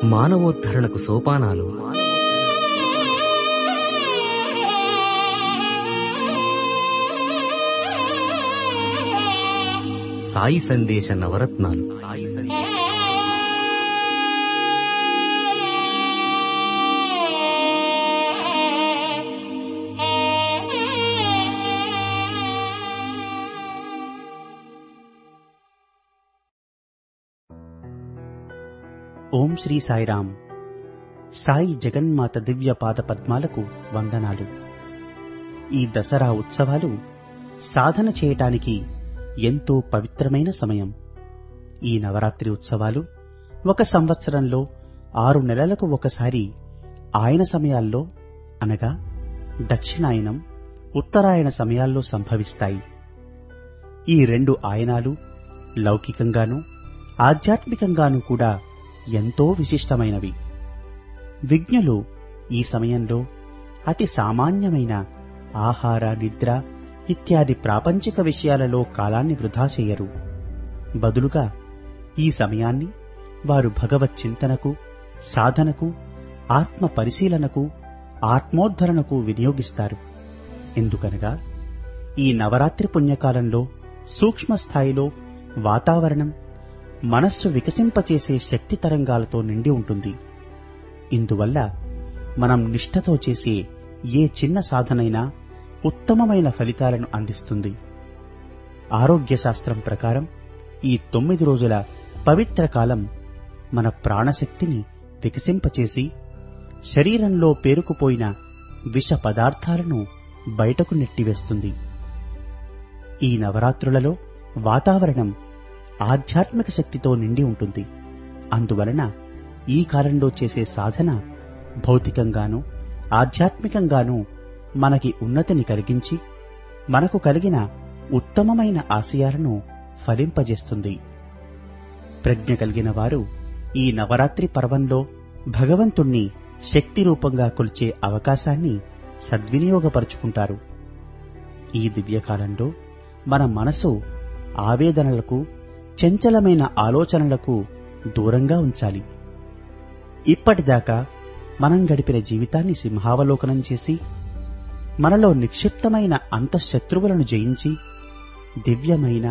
మానవోద్ధరణకు సోపానాలు సాయి సందేశ నవరత్నాలు సాయి సందేశ ఓం శ్రీ సాయిరామ్ సాయి జగన్మాత దివ్య పాద పద్మాలకు వందనాలు ఈ దసరా ఉత్సవాలు సాధన చేయటానికి ఎంతో పవిత్రమైన సమయం ఈ నవరాత్రి ఉత్సవాలు ఒక సంవత్సరంలో ఆరు నెలలకు ఒకసారి ఆయన సమయాల్లో అనగా దక్షిణాయనం ఉత్తరాయణ సమయాల్లో సంభవిస్తాయి ఈ రెండు ఆయనాలు లౌకికంగానూ ఆధ్యాత్మికంగానూ కూడా ఎంతో విశిష్టమైనవి విజ్ఞులు ఈ సమయంలో అతి సామాన్యమైన ఆహార నిద్ర ఇత్యాది ప్రాపంచిక విషయాలలో కాలాన్ని వృధా చేయరు బదులుగా ఈ సమయాన్ని వారు భగవత్ చింతనకు సాధనకు ఆత్మ పరిశీలనకు ఆత్మోద్ధరణకు వినియోగిస్తారు ఎందుకనగా ఈ నవరాత్రి పుణ్యకాలంలో సూక్ష్మ స్థాయిలో వాతావరణం మనస్సు వికసింపచేసే శక్తి తరంగాలతో నిండి ఉంటుంది ఇందువల్ల మనం నిష్ఠతో చేసే ఏ చిన్న సాధనైనా ఉత్తమమైన ఫలితాలను అందిస్తుంది ఆరోగ్య శాస్త్రం ప్రకారం ఈ తొమ్మిది రోజుల పవిత్ర కాలం మన ప్రాణశక్తిని వికసింపచేసి శరీరంలో పేరుకుపోయిన విష పదార్థాలను బయటకు నెట్టివేస్తుంది ఈ నవరాత్రులలో వాతావరణం ఆధ్యాత్మిక శక్తితో నిండి ఉంటుంది అందువలన ఈ కాలంలో చేసే సాధన భౌతికంగానూ ఆధ్యాత్మికంగానూ మనకి ఉన్నతిని కలిగించి మనకు కలిగిన ఉత్తమమైన ఆశయాలను ఫలింపజేస్తుంది ప్రజ్ఞ కలిగిన వారు ఈ నవరాత్రి పర్వంలో భగవంతుణ్ణి శక్తి రూపంగా కొలిచే అవకాశాన్ని సద్వినియోగపరుచుకుంటారు ఈ దివ్యకాలంలో మన మనసు ఆవేదనలకు చంచలమైన ఆలోచనలకు దూరంగా ఉంచాలి ఇప్పటిదాకా మనం గడిపిన జీవితాన్ని సింహావలోకనం చేసి మనలో నిక్షిప్తమైన అంతఃశత్రువులను జయించి దివ్యమైన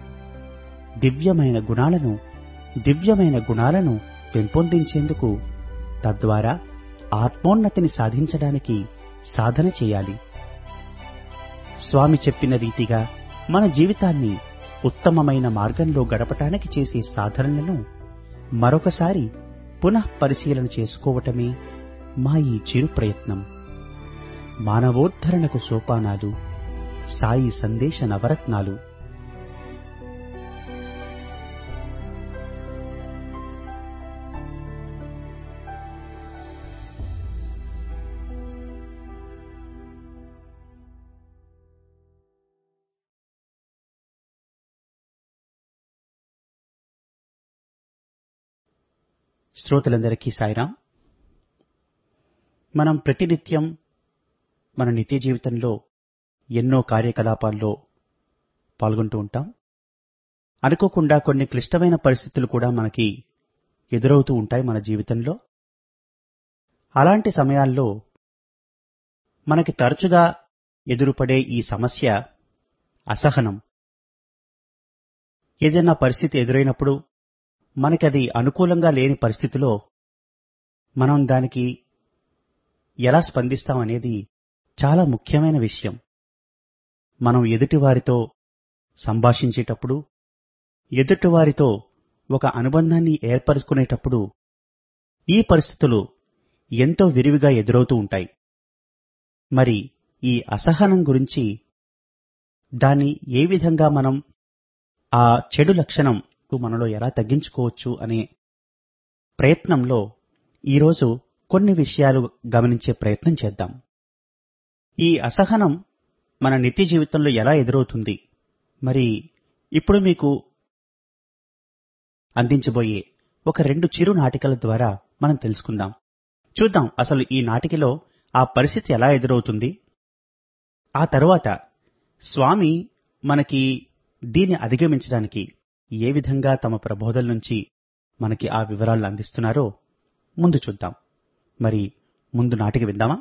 దివ్యమైన గుణాలను దివ్యమైన గుణాలను పెంపొందించేందుకు తద్వారా ఆత్మోన్నతిని సాధించడానికి సాధన చేయాలి స్వామి చెప్పిన రీతిగా మన జీవితాన్ని ఉత్తమమైన మార్గంలో గడపటానికి చేసే సాధనలను మరొకసారి పునః పరిశీలన చేసుకోవటమే మా ఈ చిరు ప్రయత్నం మానవోద్ధరణకు సోపానాలు సాయి సందేశ నవరత్నాలు శ్రోతలందరికీ సాయిరాం మనం ప్రతినిత్యం మన నిత్య జీవితంలో ఎన్నో కార్యకలాపాల్లో పాల్గొంటూ ఉంటాం అనుకోకుండా కొన్ని క్లిష్టమైన పరిస్థితులు కూడా మనకి ఎదురవుతూ ఉంటాయి మన జీవితంలో అలాంటి సమయాల్లో మనకి తరచుగా ఎదురుపడే ఈ సమస్య అసహనం ఏదైనా పరిస్థితి ఎదురైనప్పుడు మనకది అనుకూలంగా లేని పరిస్థితిలో మనం దానికి ఎలా స్పందిస్తాం అనేది చాలా ముఖ్యమైన విషయం మనం ఎదుటివారితో సంభాషించేటప్పుడు ఎదుటివారితో ఒక అనుబంధాన్ని ఏర్పరచుకునేటప్పుడు ఈ పరిస్థితులు ఎంతో విరివిగా ఎదురవుతూ ఉంటాయి మరి ఈ అసహనం గురించి దాన్ని ఏ విధంగా మనం ఆ చెడు లక్షణం మనలో ఎలా తగ్గించుకోవచ్చు అనే ప్రయత్నంలో ఈరోజు కొన్ని విషయాలు గమనించే ప్రయత్నం చేద్దాం ఈ అసహనం మన నిత్య జీవితంలో ఎలా ఎదురవుతుంది మరి ఇప్పుడు మీకు అందించబోయే ఒక రెండు చిరు నాటికల ద్వారా మనం తెలుసుకుందాం చూద్దాం అసలు ఈ నాటికలో ఆ పరిస్థితి ఎలా ఎదురవుతుంది ఆ తరువాత స్వామి మనకి దీన్ని అధిగమించడానికి ఏ విధంగా తమ ప్రబోధల నుంచి మనకి ఆ వివరాలను అందిస్తున్నారో ముందు చూద్దాం మరి ముందు నాటిక విందామా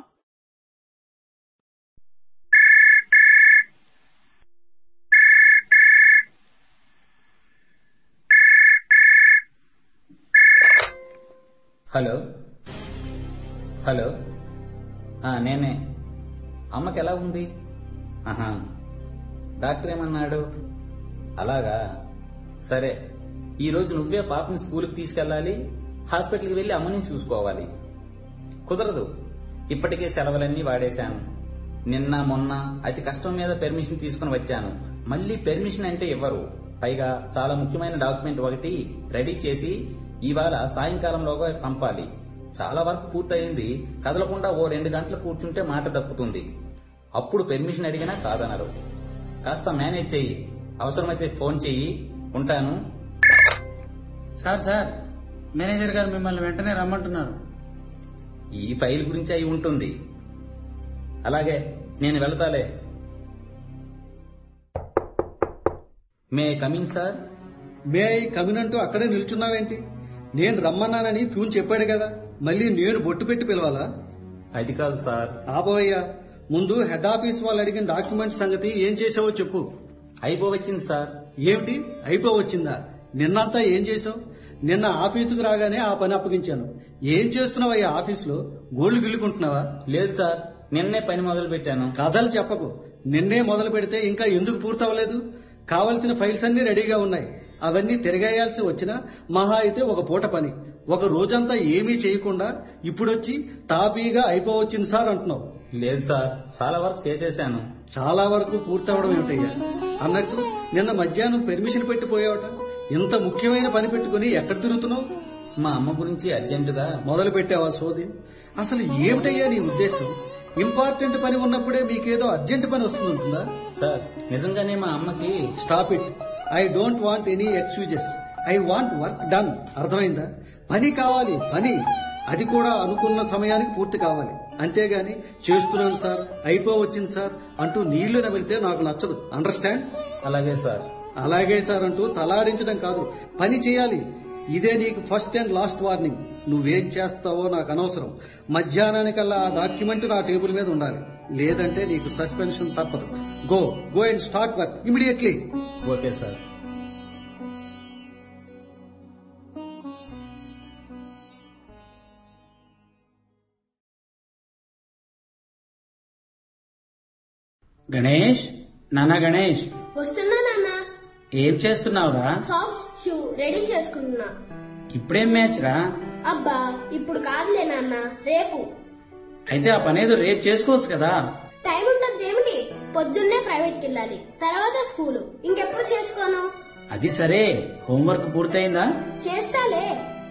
హలో హలో ఆ, నేనే అమ్మకి ఎలా ఉంది ఆహా డాక్టర్ ఏమన్నాడు అలాగా సరే ఈ రోజు నువ్వే పాపని స్కూల్కి తీసుకెళ్ళాలి హాస్పిటల్కి వెళ్ళి అమ్మని చూసుకోవాలి కుదరదు ఇప్పటికే సెలవులన్నీ వాడేశాను నిన్న మొన్న అతి కష్టం మీద పెర్మిషన్ తీసుకుని వచ్చాను మళ్ళీ పెర్మిషన్ అంటే ఇవ్వరు పైగా చాలా ముఖ్యమైన డాక్యుమెంట్ ఒకటి రెడీ చేసి ఇవాళ సాయంకాలంలోగా పంపాలి చాలా వరకు పూర్తయింది కదలకుండా ఓ రెండు గంటలు కూర్చుంటే మాట దక్కుతుంది అప్పుడు పెర్మిషన్ అడిగినా కాదనరు కాస్త మేనేజ్ చెయ్యి అవసరమైతే ఫోన్ చెయ్యి ఉంటాను సార్ సార్ మేనేజర్ గారు మిమ్మల్ని వెంటనే రమ్మంటున్నారు ఈ ఫైల్ గురించి అయి ఉంటుంది అలాగే నేను వెళతాలే may coming sir may I come in అంటూ అక్కడే నిల్చున్నావేంటి నేను రమ్మన్నానని ప్యూన్ చెప్పాడు కదా మళ్ళీ నేను బొట్టు పెట్టి పిలవాలా అది కాదు సార్ ఆపోయ్యా ముందు హెడ్ ఆఫీస్ వాళ్ళు అడిగిన డాక్యుమెంట్ సంగతి ఏం చేసావో చెప్పు అయిపోవచ్చింది సార్ ఏమిటి అయిపోవచ్చిందా నిన్నంతా ఏం చేసావు నిన్న ఆఫీసుకు రాగానే ఆ పని అప్పగించాను ఏం చేస్తున్నావయ్యా ఆఫీసులో గోళ్లు గిల్లుకుంటున్నావా లేదు సార్ నిన్నే పని మొదలు పెట్టాను కథలు చెప్పకు నిన్నే మొదలు పెడితే ఇంకా ఎందుకు పూర్తవలేదు కావలసిన ఫైల్స్ అన్ని రెడీగా ఉన్నాయి అవన్నీ తిరగేయాల్సి వచ్చినా మహా అయితే ఒక పూట పని ఒక రోజంతా ఏమీ చేయకుండా ఇప్పుడొచ్చి తాపీగా అయిపోవచ్చింది సార్ అంటున్నావు లేదు సార్ చాలా వర్క్ చేసేసాను చాలా వరకు పూర్తవడం ఏమిటయ్యా అన్నట్టు నిన్న మధ్యాహ్నం పెర్మిషన్ పెట్టిపోయావట ఇంత ముఖ్యమైన పని పెట్టుకుని ఎక్కడ తిరుగుతున్నావు మా అమ్మ గురించి అర్జెంటుగా మొదలు పెట్టావా సోది అసలు ఏమిటయ్యా నీ ఉద్దేశం ఇంపార్టెంట్ పని ఉన్నప్పుడే మీకేదో అర్జెంట్ పని వస్తుందంటుందా సార్ నిజంగానే మా అమ్మకి stop it I don't want any excuses I want work done అర్థమైందా పని కావాలి పని అది కూడా అనుకున్న సమయానికి పూర్తి కావాలి అంతేగాని చేస్తున్నాను సార్ అయిపోవచ్చింది సార్ అంటూ నీళ్లు నమిలితే నాకు నచ్చదు అండర్స్టాండ్ అలాగే సార్ అలాగే సార్ అంటూ తలాడించడం కాదు పని చేయాలి ఇదే నీకు ఫస్ట్ అండ్ లాస్ట్ వార్నింగ్ నువ్వేం చేస్తావో నాకు అనవసరం మధ్యాహ్నానికల్లా ఆ డాక్యుమెంట్ నా టేబుల్ మీద ఉండాలి లేదంటే నీకు సస్పెన్షన్ తప్పదు go go and start work immediately okay sir Ganesh నానా గణేష్ వస్తున్నా నాన్న ఏం చేస్తున్నావురా సాక్స్ షూ రెడీ చేసుకుంటున్నా ఇప్పుడేం మ్యాచ్ రా అబ్బా ఇప్పుడు కాదులే నాన్న రేపు అయితే ఆ పనేదో రేపు చేసుకోవచ్చు కదా టైం ఉంటుంది ఏమిటి పొద్దున్నే ప్రైవేట్కి వెళ్ళాలి తర్వాత స్కూలు ఇంకెప్పుడు చేసుకోను అది సరే హోంవర్క్ పూర్తయిందా చేస్తాలే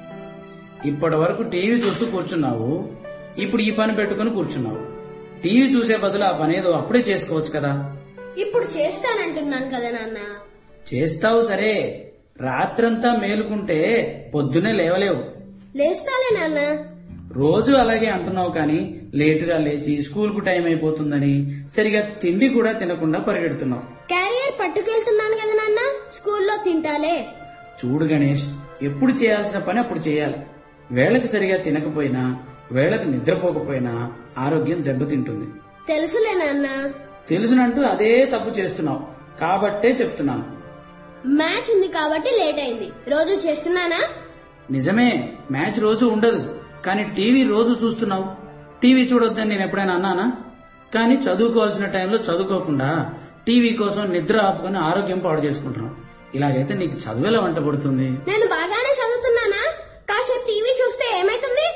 ఇప్పటి వరకు టీవీ చూస్తూ కూర్చున్నావు ఇప్పుడు ఈ పని పెట్టుకుని కూర్చున్నావు టీవీ చూసే బదులు ఆ పనేదో అప్పుడే చేసుకోవచ్చు కదా ఇప్పుడు చేస్తానంటున్నాను కదా నాన్న చేస్తావు సరే రాత్రంతా మేలుకుంటే పొద్దునే లేవలేవు లేస్తాలే నాన్న రోజు అలాగే అంటున్నావు కానీ లేటుగా లేచి స్కూల్ కు టైం అయిపోతుందని సరిగా తిండి కూడా తినకుండా పరిగెడుతున్నావు క్యారియర్ పట్టుకెళ్తున్నాను కదా నాన్న స్కూల్లో తింటాలే చూడు గణేష్ ఎప్పుడు చేయాల్సిన పని అప్పుడు చేయాలి వేళకు సరిగా తినకపోయినా వేళకు నిద్రపోకపోయినా ఆరోగ్యం దెబ్బతింటుంది తెలుసులే నాన్న తెలుసునంటూ అదే తప్పు చేస్తున్నావు కాబట్టే చెప్తున్నాను మ్యాచ్ ఉంది కాబట్టి లేట్ అయింది రోజు చేస్తున్నానా నిజమే మ్యాచ్ రోజు ఉండదు కానీ టీవీ రోజు చూస్తున్నావు టీవీ చూడొద్దని నేను ఎప్పుడైనా అన్నానా కానీ చదువుకోవాల్సిన టైంలో చదువుకోకుండా టీవీ కోసం నిద్ర ఆపుకొని ఆరోగ్యం పాడు చేసుకుంటున్నావు ఇలాగైతే నీకు చదువుల వంట పడుతుంది నేను బాగానే చదువుతున్నానా కాసేపు టీవీ చూస్తే ఏమైతుంది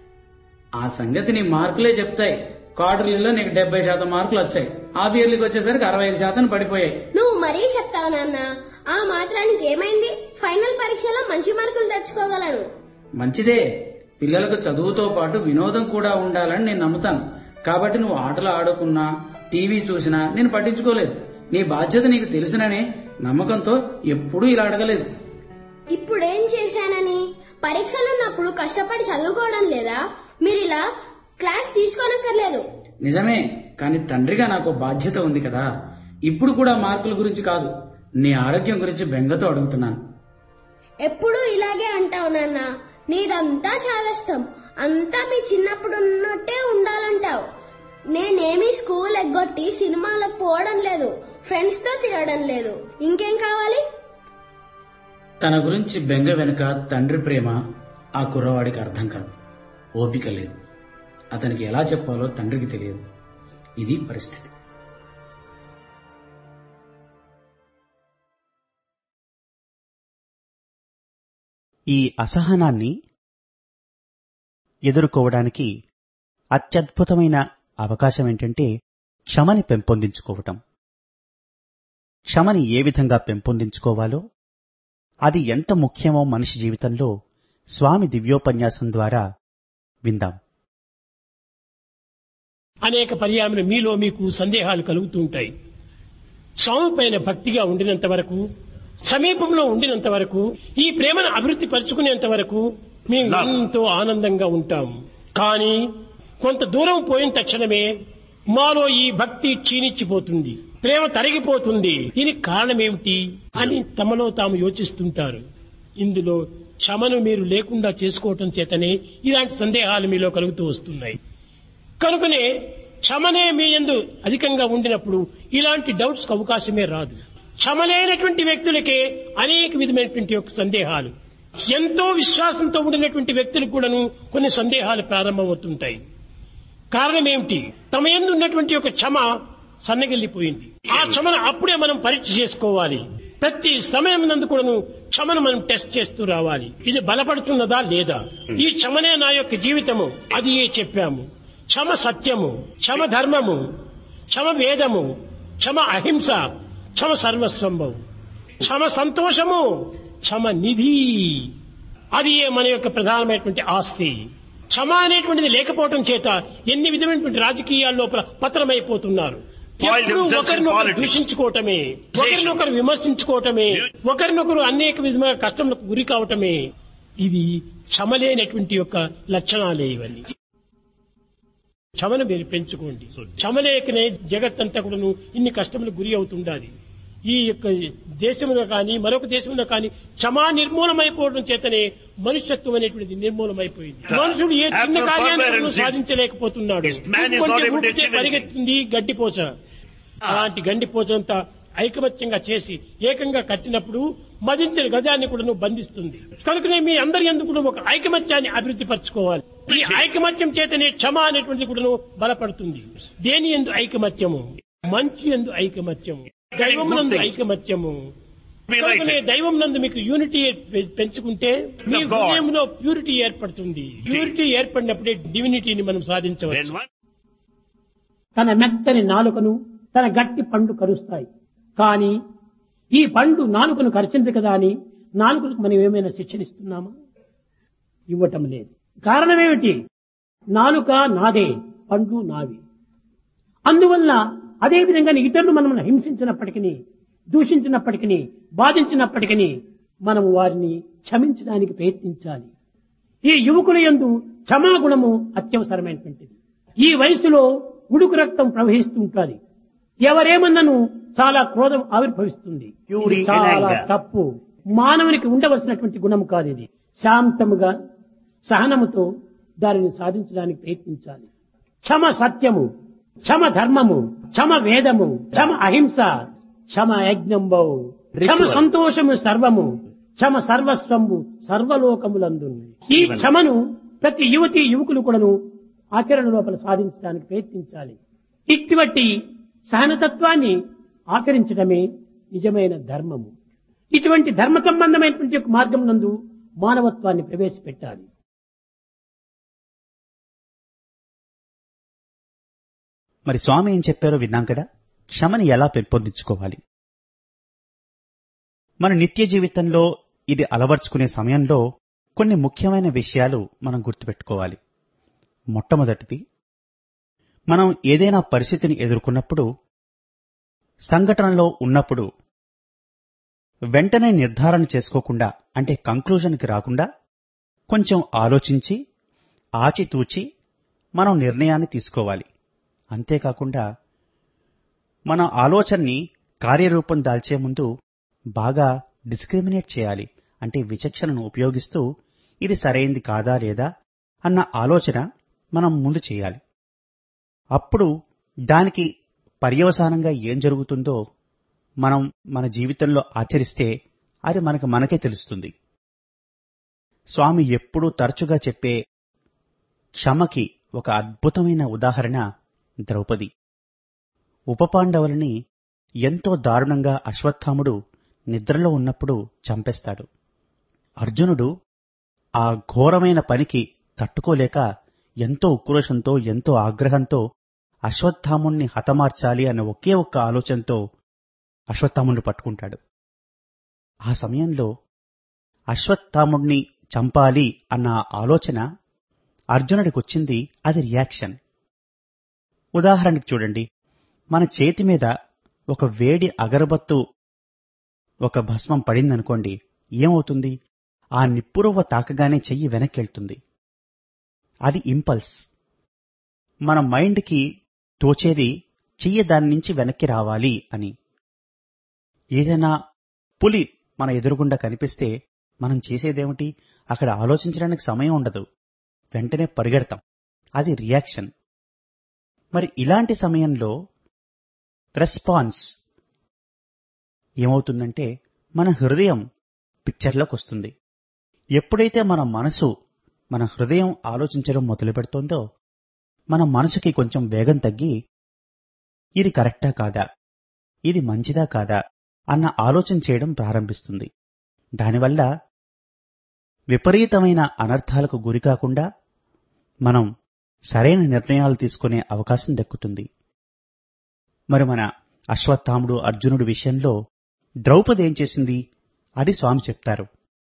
ఆ సంగతి నీ మార్కులే చెప్తాయి క్వార్టర్లీలో నీకు డెబ్బై శాతం మార్కులు వచ్చాయి హాఫ్ ఇయర్లీకి వచ్చేసరికి అరవై ఐదు శాతం పడిపోయాయి నువ్వు మరీ చెప్తావు నాన్న ఆ మాత్రానికి ఏమైంది ఫైనల్ పరీక్షలో మంచి మార్కులు తెచ్చుకోగలను మంచిదే పిల్లలకు చదువుతో పాటు వినోదం కూడా ఉండాలని నేను నమ్ముతాను కాబట్టి నువ్వు ఆటలు ఆడుకున్నా టీవీ చూసినా నేను పట్టించుకోలేదు నీ బాధ్యత నీకు తెలిసిననే నమ్మకంతో ఎప్పుడూ ఇలా అడగలేదు ఇప్పుడేం చేశానని పరీక్షలున్నప్పుడు కష్టపడి చదువుకోవడం లేదా మీరు ఇలా క్లాస్ తీసుకోనక్కర్లేదు నిజమే కానీ తండ్రిగా నాకు బాధ్యత ఉంది కదా ఇప్పుడు కూడా మార్కుల గురించి కాదు నీ ఆరోగ్యం గురించి బెంగతో అడుగుతున్నాను ఎప్పుడూ ఇలాగే అంటావు నాన్న నీదంతా చాదస్తం అంతా మీ చిన్నప్పుడు ఉన్నట్టే ఉండాలంటావు నేనేమి స్కూల్ ఎగ్గొట్టి సినిమాలకు పోవడం లేదు ఫ్రెండ్స్ తో తిరగడం లేదు ఇంకేం కావాలి తన గురించి బెంగ వెనుక తండ్రి ప్రేమ ఆ కుర్రవాడికి అర్థం కాదు ఓపిక లేదు అతనికి ఎలా చెప్పాలో తండ్రికి తెలియదు ఇది పరిస్థితి ఈ అసహనాన్ని ఎదుర్కోవడానికి అత్యద్భుతమైన అవకాశం ఏంటంటే క్షమని పెంపొందించుకోవటం క్షమని ఏ విధంగా పెంపొందించుకోవాలో అది ఎంత ముఖ్యమో మనిషి జీవితంలో స్వామి దివ్యోపన్యాసం ద్వారా విందాం అనేక పర్యాములు మీలో మీకు సందేహాలు కలుగుతూ ఉంటాయి స్వామి పైన భక్తిగా ఉండినంత వరకు సమీపంలో ఉండినంత వరకు ఈ ప్రేమను అభివృద్ధి పరుచుకునేంత వరకు మేము ఎంతో ఆనందంగా ఉంటాం కానీ కొంత దూరం పోయిన తక్షణమే మాలో ఈ భక్తి క్షీణించిపోతుంది ప్రేమ తరిగిపోతుంది దీనికి కారణమేమిటి అని తమలో తాము యోచిస్తుంటారు ఇందులో క్షమను మీరు లేకుండా చేసుకోవటం చేతనే ఇలాంటి సందేహాలు మీలో కలుగుతూ వస్తున్నాయి కనుకనే క్షమనే మీ ఎందు అధికంగా ఉండినప్పుడు ఇలాంటి డౌట్స్ కు అవకాశమే రాదు క్షమలేనటువంటి వ్యక్తులకే అనేక విధమైనటువంటి యొక్క సందేహాలు ఎంతో విశ్వాసంతో ఉండినటువంటి వ్యక్తులకు కూడాను కొన్ని సందేహాలు ప్రారంభమవుతుంటాయి కారణం ఏమిటి తమ ఎందు ఉన్నటువంటి ఒక క్షమ సన్నగిల్లిపోయింది ఆ క్షమను అప్పుడే మనం పరీక్ష చేసుకోవాలి ప్రతి సమయం నందు కూడాను క్షమను మనం టెస్ట్ చేస్తూ రావాలి ఇది బలపడుతున్నదా లేదా ఈ క్షమనే నా యొక్క జీవితము అది చెప్పాము క్షమ సత్యము క్షమ ధర్మము క్షమ వేదము క్షమ అహింస క్షమ సర్వస్వంభం క్షమ సంతోషము క్షమ నిధి అది మన యొక్క ప్రధానమైనటువంటి ఆస్తి క్షమ అనేటువంటిది లేకపోవటం చేత ఎన్ని విధమైనటువంటి రాజకీయాల లోపల పతనమైపోతున్నారు ఎప్పుడూ ఒకరినొకరు దూషించుకోవటమే ఒకరినొకరు విమర్శించుకోవటమే ఒకరినొకరు అనేక విధమైన కష్టములకు గురి కావటమే ఇది క్షమలేనటువంటి యొక్క లక్షణాలే ఇవన్నీ క్షమను మీరు పెంచుకోండి క్షమలేకనే జగత్తంతా కూడాను ఇన్ని కష్టములు గురి అవుతుండాలి ఈ యొక్క దేశంలో కానీ మరొక దేశంలో కానీ క్షమా నిర్మూలమైపోవడం చేతనే మనుష్యత్వం అనేటువంటిది నిర్మూలమైపోయింది మనుషుడు ఏ చిన్న కార్యాన్ని కూడాను సాధించలేకపోతున్నాడు కొంచెం ఊపితే పరిగెత్తుంది గడ్డిపోచ అలాంటి గడ్డిపోచంతా ఐకమత్యంగా చేసి ఏకంగా కట్టినప్పుడు మదించిన గజాన్ని కూడా బంధిస్తుంది కనుకనే మీ అందరి ఎందుకు కూడా ఒక ఐకమత్యాన్ని అభివృద్ధి పరచుకోవాలి ఈ ఐకమత్యం చేతనే క్షమ అనేటువంటిది కూడా బలపడుతుంది దేని ఎందు ఐకమత్యము మంచి ఎందు ఐకమత్యము దైవం నందు ఐకమత్యము కనుకనే దైవం నందు మీకు యూనిటీ పెంచుకుంటే మీ హృదయంలో ప్యూరిటీ ఏర్పడుతుంది ప్యూరిటీ ఏర్పడినప్పుడే డివినిటీని మనం సాధించవచ్చు తన మెత్తని నాలుకను తన గట్టి పండు కరుస్తాయి కానీ ఈ పండు నాలుకను కరిచింది కదా అని నాలుకలకు మనం ఏమైనా శిక్షణిస్తున్నామా ఇవ్వటం లేదు కారణమేమిటి నాలుక నాదే పండు నావి అందువల్ల అదే విధంగా ఇతరులు మనం హింసించినప్పటికీ దూషించినప్పటికీ బాధించినప్పటికీ మనం వారిని క్షమించడానికి ప్రయత్నించాలి ఈ యువకుల యందు క్షమాగుణము అత్యవసరమైనటువంటిది ఈ వయసులో ఉడుకు రక్తం ప్రవహిస్తూ ఉంటుంది ఎవరేమన్నను చాలా క్రోధం ఆవిర్భవిస్తుంది ఇది చాలా తప్పు మానవునికి ఉండవలసినటువంటి గుణము కాదు ఇది శాంతముగా సహనముతో దానిని సాధించడానికి ప్రయత్నించాలి క్షమ సత్యము క్షమ ధర్మము క్షమ వేదము క్షమ అహింస క్షమ యజ్ఞంబౌ క్షమ సంతోషము సర్వము క్షమ సర్వస్వము సర్వలోకములందు ఈ క్షమను ప్రతి యువతి యువకులు కూడాను ఆచరణ లోపల సాధించడానికి ప్రయత్నించాలి ఇటువంటి సహనతత్వాన్ని ఆచరించడమే నిజమైన ధర్మము ఇటువంటి ధర్మ సంబంధమైనటువంటి ఒక మార్గం నందు మానవత్వాన్ని ప్రవేశపెట్టాలి మరి స్వామి ఏం చెప్పారో విన్నాం కదా క్షమని ఎలా పెంపొందించుకోవాలి మన నిత్య జీవితంలో ఇది అలవర్చుకునే సమయంలో కొన్ని ముఖ్యమైన విషయాలు మనం గుర్తుపెట్టుకోవాలి మొట్టమొదటిది మనం ఏదైనా పరిస్థితిని ఎదుర్కొన్నప్పుడు సంఘటనలో ఉన్నప్పుడు వెంటనే నిర్ధారణ చేసుకోకుండా అంటే కంక్లూజన్కి రాకుండా కొంచెం ఆలోచించి ఆచితూచి మనం నిర్ణయాన్ని తీసుకోవాలి అంతేకాకుండా మన ఆలోచనని కార్యరూపం దాల్చే ముందు బాగా డిస్క్రిమినేట్ చేయాలి అంటే విచక్షణను ఉపయోగిస్తూ ఇది సరైంది కాదా లేదా అన్న ఆలోచన మనం ముందు చేయాలి అప్పుడు దానికి పర్యవసానంగా ఏం జరుగుతుందో మనం మన జీవితంలో ఆచరిస్తే అది మనకు మనకే తెలుస్తుంది స్వామి ఎప్పుడూ తరచుగా చెప్పే క్షమకి ఒక అద్భుతమైన ఉదాహరణ ద్రౌపది ఉపపాండవులని ఎంతో దారుణంగా అశ్వత్థాముడు నిద్రలో ఉన్నప్పుడు చంపేస్తాడు అర్జునుడు ఆ ఘోరమైన పనికి తట్టుకోలేక ఎంతో ఉక్రోషంతో ఎంతో ఆగ్రహంతో అశ్వత్థాముణ్ణి హతమార్చాలి అన్న ఒకే ఒక్క ఆలోచనతో అశ్వత్థాముణ్ణి పట్టుకుంటాడు ఆ సమయంలో అశ్వత్థాముణ్ణి చంపాలి అన్న ఆలోచన అర్జునుడికి వచ్చింది అది రియాక్షన్ ఉదాహరణకి చూడండి మన చేతి మీద ఒక వేడి అగరబత్తు ఒక భస్మం పడిందనుకోండి ఏమవుతుంది ఆ నిప్పురవ్వ తాకగానే చెయ్యి వెనక్కి వెళ్తుంది అది ఇంపల్స్ మన మైండ్కి తోచేది చెయ్యి దాని నుంచి వెనక్కి రావాలి అని ఏదైనా పులి మన ఎదురుగుండా కనిపిస్తే మనం చేసేదేమిటి అక్కడ ఆలోచించడానికి సమయం ఉండదు వెంటనే పరిగెడతాం అది రియాక్షన్ మరి ఇలాంటి సమయంలో రెస్పాన్స్ ఏమవుతుందంటే మన హృదయం పిక్చర్లోకి వస్తుంది ఎప్పుడైతే మన మనసు మన హృదయం ఆలోచించడం మొదలు పెడుతోందో మన మనసుకి కొంచెం వేగం తగ్గి ఇది కరెక్టా కాదా ఇది మంచిదా కాదా అన్న ఆలోచన చేయడం ప్రారంభిస్తుంది దానివల్ల విపరీతమైన అనర్థాలకు గురికాకుండా మనం సరైన నిర్ణయాలు తీసుకునే అవకాశం దక్కుతుంది మరి మన అశ్వత్థాముడు అర్జునుడు విషయంలో ద్రౌపది ఏం చేసింది అది స్వామి చెప్తారు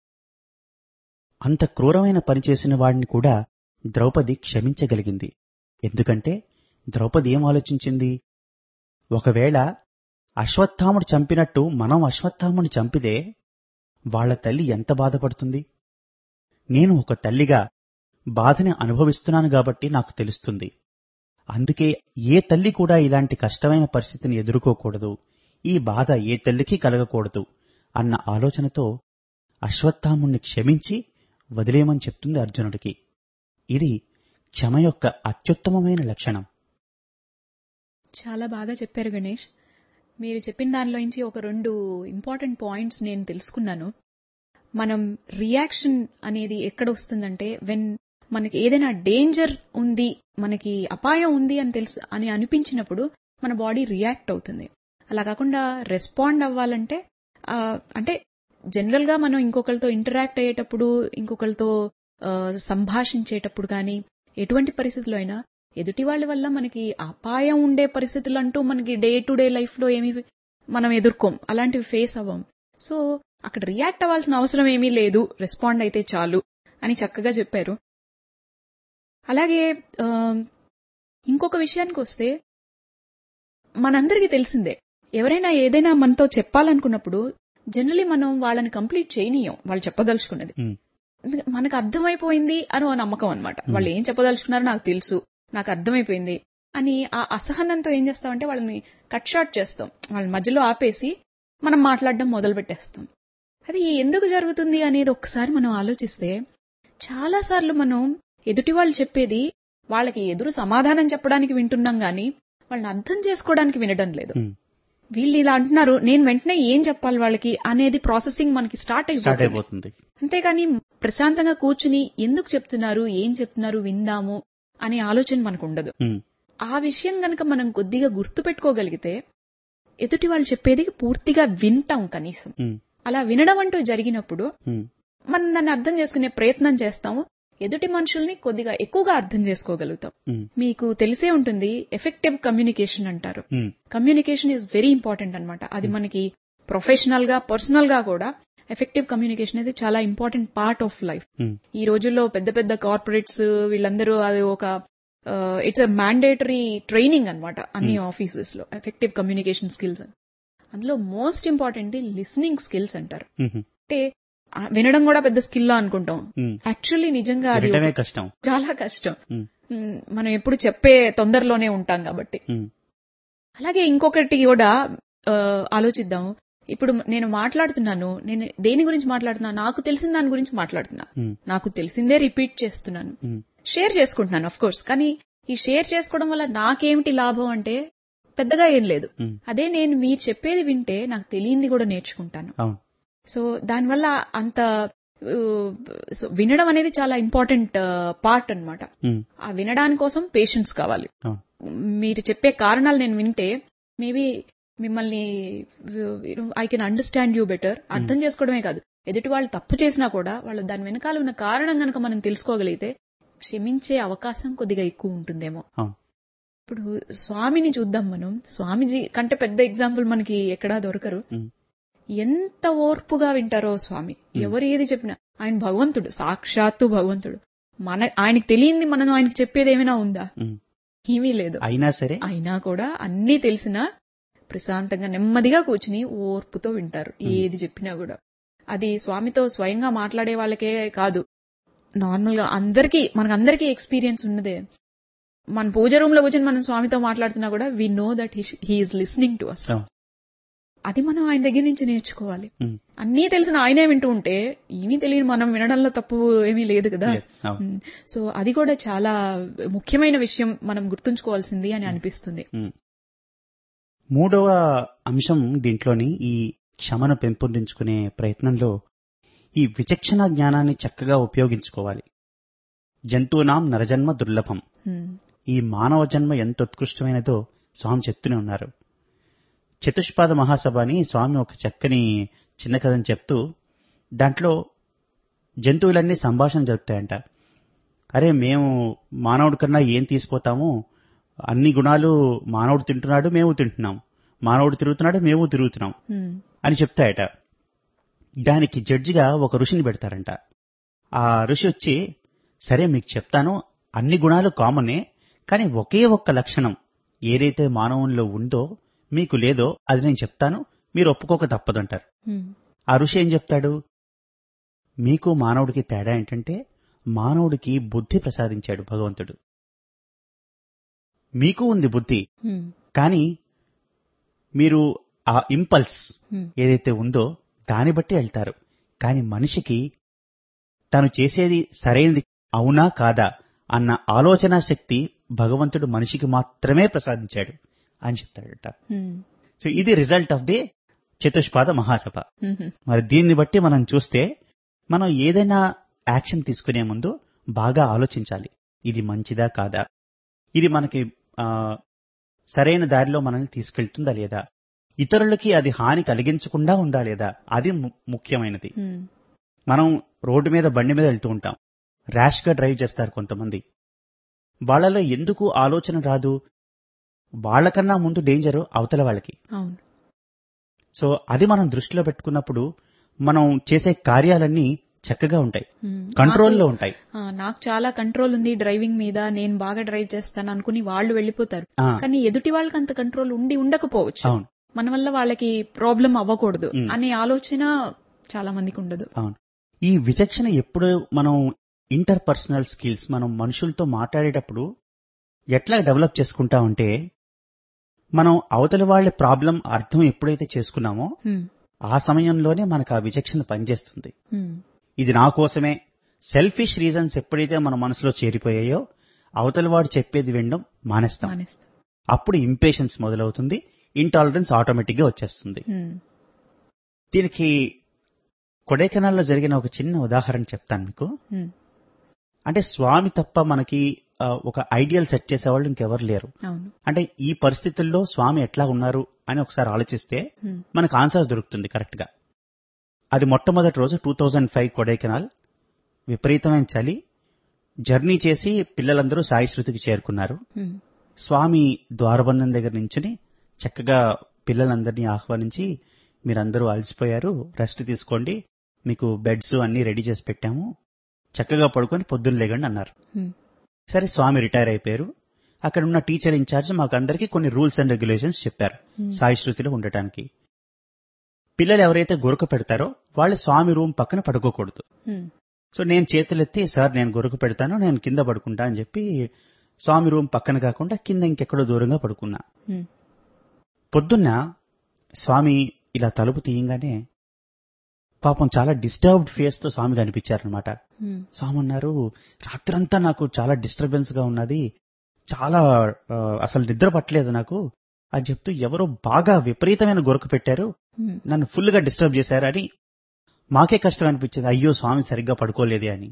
అంత క్రూరమైన పని చేసిన వాడిని కూడా ద్రౌపది క్షమించగలిగింది ఎందుకంటే ద్రౌపది ఏం ఆలోచించింది ఒకవేళ అశ్వత్థాముడు చంపినట్టు మనం అశ్వత్థాముని చంపితే వాళ్ల తల్లి ఎంత బాధపడుతుంది నేను ఒక తల్లిగా బాధని అనుభవిస్తున్నాను కాబట్టి నాకు తెలుస్తుంది అందుకే ఏ తల్లి కూడా ఇలాంటి కష్టమైన పరిస్థితిని ఎదుర్కోకూడదు ఈ బాధ ఏ తల్లికి కలగకూడదు అన్న ఆలోచనతో అశ్వత్థాముణ్ణి క్షమించి వదిలేయమని చెప్తుంది అర్జునుడికి ఇది క్షమ యొక్క అత్యుత్తమమైన లక్షణం చాలా బాగా చెప్పారు గణేష్ మీరు చెప్పిన దానిలోంచి ఒక రెండు ఇంపార్టెంట్ పాయింట్స్ నేను తెలుసుకున్నాను మనం రియాక్షన్ అనేది ఎక్కడ వస్తుందంటే వెన్ మనకి ఏదైనా డేంజర్ ఉంది మనకి అపాయం ఉంది అని తెలుసు అని అనిపించినప్పుడు మన బాడీ రియాక్ట్ అవుతుంది అలా కాకుండా రెస్పాండ్ అవ్వాలంటే ఆ, అంటే జనరల్ గా మనం ఇంకొకరితో ఇంటరాక్ట్ అయ్యేటప్పుడు ఇంకొకరితో ఆ, సంభాషించేటప్పుడు కానీ ఎటువంటి పరిస్థితుల్లో అయినా ఎదుటి వాళ్ళ వల్ల మనకి అపాయం ఉండే పరిస్థితులు అంటూ మనకి డే టు డే లైఫ్ లో ఏమి మనం ఎదుర్కోం అలాంటివి ఫేస్ అవ్వం సో అక్కడ రియాక్ట్ అవ్వాల్సిన అవసరం ఏమీ లేదు రెస్పాండ్ అయితే చాలు అని చక్కగా చెప్పారు అలాగే ఆ, ఇంకొక విషయానికి వస్తే మనందరికీ తెలిసిందే ఎవరైనా ఏదైనా మనతో చెప్పాలనుకున్నప్పుడు జనరలీ మనం వాళ్ళని కంప్లీట్ చేయనీయం వాళ్ళు చెప్పదలుచుకున్నది Hmm. ఎందుకంటే మనకు అర్థమైపోయింది అని ఓ నమ్మకం అనమాట వాళ్ళు ఏం చెప్పదలుచుకున్నారో నాకు తెలుసు నాకు అర్థమైపోయింది అని ఆ అసహనంతో ఏం చేస్తామంటే వాళ్ళని కట్ షార్ట్ చేస్తాం వాళ్ళ మధ్యలో ఆపేసి మనం మాట్లాడడం మొదలు పెట్టేస్తాం అది ఎందుకు జరుగుతుంది అనేది ఒక్కసారి మనం ఆలోచిస్తే చాలా సార్లు మనం ఎదుటి వాళ్ళు చెప్పేది వాళ్ళకి ఎదురు సమాధానం చెప్పడానికి వింటున్నాం గాని వాళ్ళని అర్థం చేసుకోవడానికి వినడం లేదు Hmm. వీళ్ళు ఇలా అంటున్నారు నేను వెంటనే ఏం చెప్పాలి వాళ్ళకి అనేది ప్రాసెసింగ్ మనకి స్టార్ట్ స్టార్ట్ అయిపోతుంది అయిపోతుంది అంతేగాని ప్రశాంతంగా కూర్చుని ఎందుకు చెప్తున్నారు ఏం చెప్తున్నారు విందాము అనే ఆలోచన మనకు ఉండదు Hmm. ఆ విషయం గనక మనం కొద్దిగా గుర్తు పెట్టుకోగలిగితే ఎదుటి వాళ్ళు చెప్పేది పూర్తిగా వింటాం కనీసం Hmm. అలా వినడం అంటూ జరిగినప్పుడు Hmm. మనం దాన్ని అర్థం చేసుకునే ప్రయత్నం చేస్తాము ఎదుటి మనుషుల్ని కొద్దిగా ఎక్కువగా అర్థం చేసుకోగలుగుతాం Hmm. మీకు తెలిసే ఉంటుంది ఎఫెక్టివ్ కమ్యూనికేషన్ అంటారు Hmm. Communication is very important అన్నమాట అది మనకి ప్రొఫెషనల్ గా పర్సనల్ గా కూడా ఎఫెక్టివ్ కమ్యూనికేషన్ అనేది చాలా important part of life Hmm. ఈ రోజుల్లో పెద్ద పెద్ద కార్పొరేట్స్ వీళ్ళందరూ అది ఒక ఇట్స్ అ మ్యాండేటరీ ట్రైనింగ్ అన్నమాట అన్ని ఆఫీసెస్ లో ఎఫెక్టివ్ కమ్యూనికేషన్ స్కిల్స్ అందులో మోస్ట్ ఇంపార్టెంట్ లిసనింగ్ స్కిల్స్ అంటారు Mhm. అంటే ఆ, వినడం కూడా పెద్ద స్కిల్ అనుకుంటాం Hmm. యాక్చువల్లీ నిజంగా అది వినటమే ఒక- కష్టం చాలా కష్టం Hmm. మ్, మనం ఎప్పుడు చెప్పే తొందరలోనే ఉంటాం కాబట్టి Hmm. అలాగే ఇంకొకటి కూడా ఆ, ఆలోచిద్దాం ఇప్పుడు నేను మాట్లాడుతున్నాను నేను దేని గురించి మాట్లాడుతున్నాను నాకు తెలిసిన దాని గురించి మాట్లాడుతున్నా ఉమ్, నాకు తెలిసిందే రిపీట్ చేస్తున్నాను ఉమ్, షేర్ చేసుకుంటున్నాను అఫ్ కోర్స్ కానీ ఈ షేర్ చేసుకోవడం వల్ల నాకేమిటి లాభం అంటే పెద్దగా ఏం లేదు ఉమ్, అదే నేను మీరు చెప్పేది వింటే నాకు తెలియంది కూడా నేర్చుకుంటాను అవును సో దానివల్ల అంత ఆ, సో వినడం అనేది చాలా ఇంపార్టెంట్ పార్ట్ అన్నమాట ఉమ్, ఆ వినడాని కోసం పేషెన్స్ కావాలి అవును మీరు చెప్పే కారణాలు నేను వింటే మేబీ మిమ్మల్ని I can understand you better అర్థం చేసుకోవడమే కాదు ఎదుటి వాళ్ళు తప్పు చేసినా కూడా వాళ్ళు దాని వెనకాల ఉన్న కారణం గనక మనం తెలుసుకోగలిగితే క్షమించే అవకాశం కొద్దిగా ఎక్కువ ఉంటుందేమో అవును ఇప్పుడు స్వామిని చూద్దాం మనం స్వామిజీ కంటే పెద్ద ఎగ్జాంపుల్ మనకి ఎక్కడా దొరకరు ఉమ్, ఎంత ఓర్పుగా వింటారో స్వామి ఎవరు ఏది చెప్పినా ఆయన భగవంతుడు సాక్షాత్తు భగవంతుడు మన ఆయనకి తెలియంది మనం ఆయనకి చెప్పేది ఏమైనా ఉందా ఉమ్. ఏమీ లేదు అయినా సరే అయినా కూడా అన్నీ తెలిసినా ప్రశాంతంగా నెమ్మదిగా కూర్చుని ఓర్పుతో వింటారు ఏది చెప్పినా కూడా అది స్వామితో స్వయంగా మాట్లాడే వాళ్ళకే కాదు నార్మల్ గా అందరికీ మనకందరికీ ఎక్స్పీరియన్స్ ఉన్నదే మన పూజ రూమ్ లో కూర్చొని మనం స్వామితో మాట్లాడుతున్నా కూడా we know that he is listening to us అవును. అది మనం ఆయన దగ్గర నుంచి నేర్చుకోవాలి ఉమ్, అన్నీ తెలిసిన ఆయనే వింటూ ఉంటే ఏమీ తెలియని మనం వినడంలో తప్పు ఏమీ లేదు కదా లేదు. అవును ఉమ్, సో అది కూడా చాలా ముఖ్యమైన విషయం మనం గుర్తుంచుకోవాల్సింది అని అనిపిస్తుంది ఉమ్. మూడవ అంశం దీంట్లోని ఈ క్షమను పెంపొందించుకునే ప్రయత్నంలో ఈ విచక్షణ జ్ఞానాన్ని చక్కగా ఉపయోగించుకోవాలి జంతువునాం నరజన్మ దుర్లభం ఉమ్, ఈ మానవ జన్మ ఎంత ఉత్కృష్టమైనదో స్వామి చెప్తూనే ఉన్నారు చతుష్పాద మహాసభ అని స్వామి ఒక చక్కని చిన్న కథని చెప్తూ దాంట్లో జంతువులన్నీ సంభాషణ జరుపుతాయంట అరే మేము మానవుడి కన్నా ఏం తీసిపోతాము అన్ని గుణాలు మానవుడు తింటున్నాడు మేము తింటున్నాం మానవుడు తిరుగుతున్నాడు మేము తిరుగుతున్నాం ఉమ్, అని చెప్తాయట దానికి జడ్జిగా ఒక ఋషిని పెడతారంట ఆ ఋషి వచ్చి సరే మీకు చెప్తాను అన్ని గుణాలు కామనే కానీ ఒకే ఒక్క లక్షణం ఏదైతే మానవుల్లో ఉందో మీకు లేదో అది నేను చెప్తాను మీరు ఒప్పుకోక తప్పదంటారు ఉమ్, ఆ ఋషి ఏం చెప్తాడు మీకు మానవుడికి తేడా ఏంటంటే మానవుడికి బుద్ధి ప్రసాదించాడు భగవంతుడు మీకు ఉంది బుద్ధి ఉమ్, కానీ మీరు ఆ ఇంపల్స్ ఉమ్, ఏదైతే ఉందో దాన్ని బట్టి వెళ్తారు కానీ మనిషికి తను చేసేది సరైనది అవునా కాదా అన్న ఆలోచనా శక్తి భగవంతుడు మనిషికి మాత్రమే ప్రసాదించాడు అని చెప్తాడట ఉమ్, సో ఇది రిజల్ట్ ఆఫ్ ది చతుష్పాద మహాసభ ఉమ్, మరి దీన్ని బట్టి మనం చూస్తే మనం ఏదైనా యాక్షన్ తీసుకునే ముందు బాగా ఆలోచించాలి ఇది మంచిదా కాదా ఇది మనకి ఆ, సరైన దారిలో మనల్ని తీసుకెళ్తుందా లేదా ఇతరులకి అది హాని కలిగించకుండా ఉందా లేదా అది ము- ముఖ్యమైనది ఉమ్, మనం రోడ్డు మీద బండి మీద వెళ్తూ ఉంటాం ర్యాష్ గా డ్రైవ్ చేస్తారు కొంతమంది వాళ్ళలో ఎందుకు ఆలోచన రాదు వాళ్ళకన్నా ముందు డేంజర్ అవతల వాళ్ళకి అవును సో అది మనం దృష్టిలో పెట్టుకున్నప్పుడు మనం చేసే కార్యాలన్నీ చక్కగా ఉంటాయి ఉమ్, కంట్రోల్లో నాకు- ఉంటాయి ఆ, నాకు చాలా కంట్రోల్ ఉంది డ్రైవింగ్ మీద నేను బాగా డ్రైవ్ చేస్తాను అనుకుని వాళ్ళు వెళ్ళిపోతారు ఆ, కానీ ఎదుటి వాళ్ళకి అంత కంట్రోల్ ఉండి ఉండకపోవచ్చు అవును మన వల్ల వాళ్ళకి ప్రాబ్లం అవ్వకూడదు ఉమ్. అనే ఆలోచన చాలా మందికి ఉండదు అవును ఈ విచక్షణ ఎప్పుడు మనం ఇంటర్ పర్సనల్ స్కిల్స్ మనం మనుషులతో మాట్లాడేటప్పుడు ఎట్లా డెవలప్ చేసుకుంటా ఉంటే మనం అవతలి వాళ్ళ ప్రాబ్లం అర్థం ఎప్పుడైతే చేసుకున్నామో ఉమ్, ఆ సమయంలోనే మనకు ఆ విచక్షణ పనిచేస్తుంది ఉమ్, ఇది నా కోసమే సెల్ఫిష్ రీజన్స్ ఎప్పుడైతే మన మనసులో చేరిపోయాయో అవతలి వాడు చెప్పేది వినడం మానేస్తాం మానేస్తాం అప్పుడు ఇంపేషన్స్ మొదలవుతుంది ఇంటాలరెన్స్ ఆటోమేటిక్ గా వచ్చేస్తుంది ఉమ్, దీనికి కొడైకెనాల్లో జరిగిన ఒక చిన్న ఉదాహరణ చెప్తాను మీకు ఉమ్, అంటే స్వామి తప్ప మనకి ఆ, ఒక ఐడియల్ సెట్ చేసేవాళ్ళు ఇంకెవరు లేరు అవును అంటే ఈ పరిస్థితుల్లో స్వామి ఎట్లా ఉన్నారు అని ఒకసారి ఆలోచిస్తే ఉమ్, మనకు ఆన్సర్ దొరుకుతుంది కరెక్ట్ గా అది మొట్టమొదటి రోజు టూ థౌజండ్ ఫైవ్ కొడైకెనాల్ విపరీతమైన చలి జర్నీ చేసి పిల్లలందరూ సాయి శృతికి చేరుకున్నారు ఉమ్, స్వామి ద్వారబంధం దగ్గర నించుని చక్కగా పిల్లలందరినీ ఆహ్వానించి మీరందరూ అలసిపోయారు రెస్ట్ తీసుకోండి మీకు బెడ్స్ అన్ని రెడీ చేసి పెట్టాము చక్కగా పడుకొని పొద్దున్న లేగండి అన్నారు ఉమ్, సరే స్వామి రిటైర్ అయిపోయారు అక్కడ ఉన్న టీచర్ ఇన్ఛార్జ్ మాకు అందరికీ కొన్ని రూల్స్ అండ్ రెగ్యులేషన్స్ చెప్పారు Hmm. సాయి శృతిలో ఉండటానికి పిల్లలు ఎవరైతే గురక పెడతారో వాళ్ళు స్వామి రూమ్ పక్కన పడుకోకూడదు ఉమ్, సో నేను చేతులెత్తి సార్ నేను గురక పెడతాను నేను కింద పడుకుంటా అని చెప్పి స్వామి రూమ్ పక్కన కాకుండా కింద ఇంకెక్కడో దూరంగా పడుకున్నా ఉమ్, పొద్దున్న స్వామి ఇలా తలుపు తీయంగానే పాపం చాలా డిస్టర్బ్డ్ ఫేస్ తో స్వామి కనిపించారనమాట హ్మ్. స్వామి అన్నారు రాత్రంతా నాకు చాలా డిస్టర్బెన్స్ గా ఉన్నది చాలా ఆ, అసలు నిద్ర పట్టలేదు నాకు అని చెప్తూ ఎవరో బాగా విపరీతమైన గొరక పెట్టారు హ్మ్. నన్ను ఫుల్ గా డిస్టర్బ్ చేశారని మాకే కష్టం అనిపించింది అయ్యో స్వామి సరిగ్గా పడుకోలేదే అని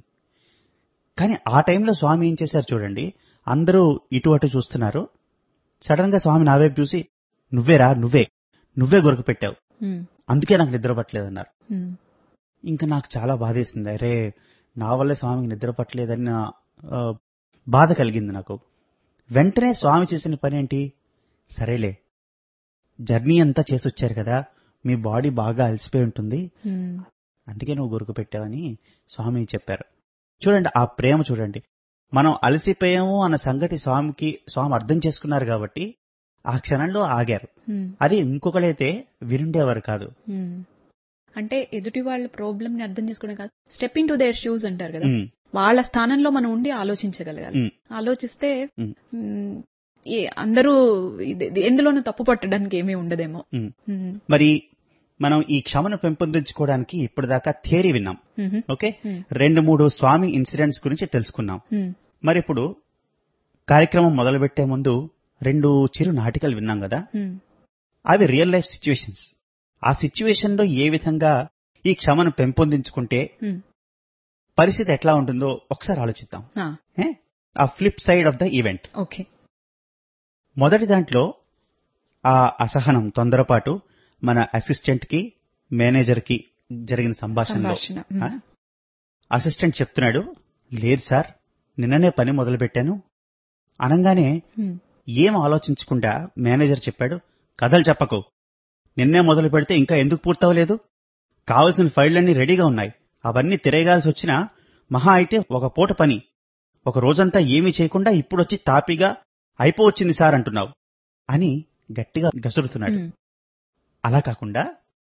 కానీ ఆ టైంలో స్వామి ఏం చేశారు చూడండి అందరూ ఇటు అటు చూస్తున్నారు సడన్ గా స్వామి నా వైపు చూసి నువ్వేరా నువ్వే నువ్వే గొరక పెట్టావు హ్మ్. అందుకే నాకు నిద్ర పట్టలేదన్నారు హ్మ్. ఇంకా నాకు చాలా బాధేసింది అరే నా వల్ల స్వామికి నిద్ర పట్టలేదని నా, ఆ, బాధ కలిగింది నాకు వెంటనే స్వామి చేసిన పని ఏంటి సరేలే జర్నీ అంతా చేసి వచ్చారు కదా మీ బాడీ బాగా అలసిపోయి ఉంటుంది హ్మ్. అందుకే నువ్వు గురుకు పెట్టావని స్వామి చెప్పారు చూడండి ఆ ప్రేమ చూడండి మనం అలసిపోయాము అన్న సంగతి స్వామికి స్వామి అర్థం చేసుకున్నారు కాబట్టి ఆ క్షణంలో ఆగారు హ్మ్. అది ఇంకొకడైతే వినుండేవారు కాదు హ్మ్. అంటే ఎదుటి వాళ్ళ ప్రాబ్లం ని అర్థం చేసుకోవడం కాదు step in to their shoes అంటారు కదా ఉమ్, వాళ్ళ స్థానంలో మనం ఉండి ఆలోచించగలగాలి ఉమ్. ఆలోచిస్తే ఉమ్. మ్, ఏ అందరూ ఇది- ఇది ఎందులోనూ తప్పు పట్టడానికి ఏమీ ఉండదేమో ఉమ్. మ్, మరి మనం ఈ క్షమను పెంపొందించుకోవడానికి ఇప్పటిదాకా థియరీ విన్నాం మ్హూ. ఓకే మ్. రెండు మూడు స్వామి ఇన్సిడెంట్స్ గురించి తెలుసుకున్నాం మ్, మరి ఇప్పుడు కార్యక్రమం మొదలుపెట్టే ముందు రెండు చిరు నాటికలు విన్నాం కదా మ్, అవి రియల్ లైఫ్ సిచ్యువేషన్స్ ఆ సిచ్యువేషన్ లో ఏ విధంగా ఈ క్షమను పెంపొందించుకుంటే మ్. పరిస్థితి ఎట్లా ఉంటుందో ఒకసారి ఆలోచిద్దాం ఆ, ఏ? ఆ flip side of the event okay మొదటి దాంట్లో ఆ అసహనం తొందరపాటు మన అసిస్టెంట్ కి మేనేజర్ కి జరిగిన సంభాషణలో సంభాషణ మ్, ఆ? అసిస్టెంట్ చెప్తున్నాడు లేదు సార్ నిన్ననే పని మొదలు పెట్టాను అనగానే మ్, ఏం ఆలోచించకుండా మేనేజర్ చెప్పాడు కథలు చెప్పకు నిన్నే మొదలు పెడితే ఇంకా ఎందుకు పూర్తవలేదు కావలసిన ఫైళ్లన్నీ రెడీగా ఉన్నాయి అవన్నీ తిరగాల్సి వచ్చినా మహా అయితే ఒక పూట పని ఒక రోజంతా ఏమీ చేయకుండా ఇప్పుడొచ్చి తాపిగా అయిపోవచ్చింది సార్ అంటున్నావు అని గట్టిగా గసురుతున్నాడు మ్, అలా కాకుండా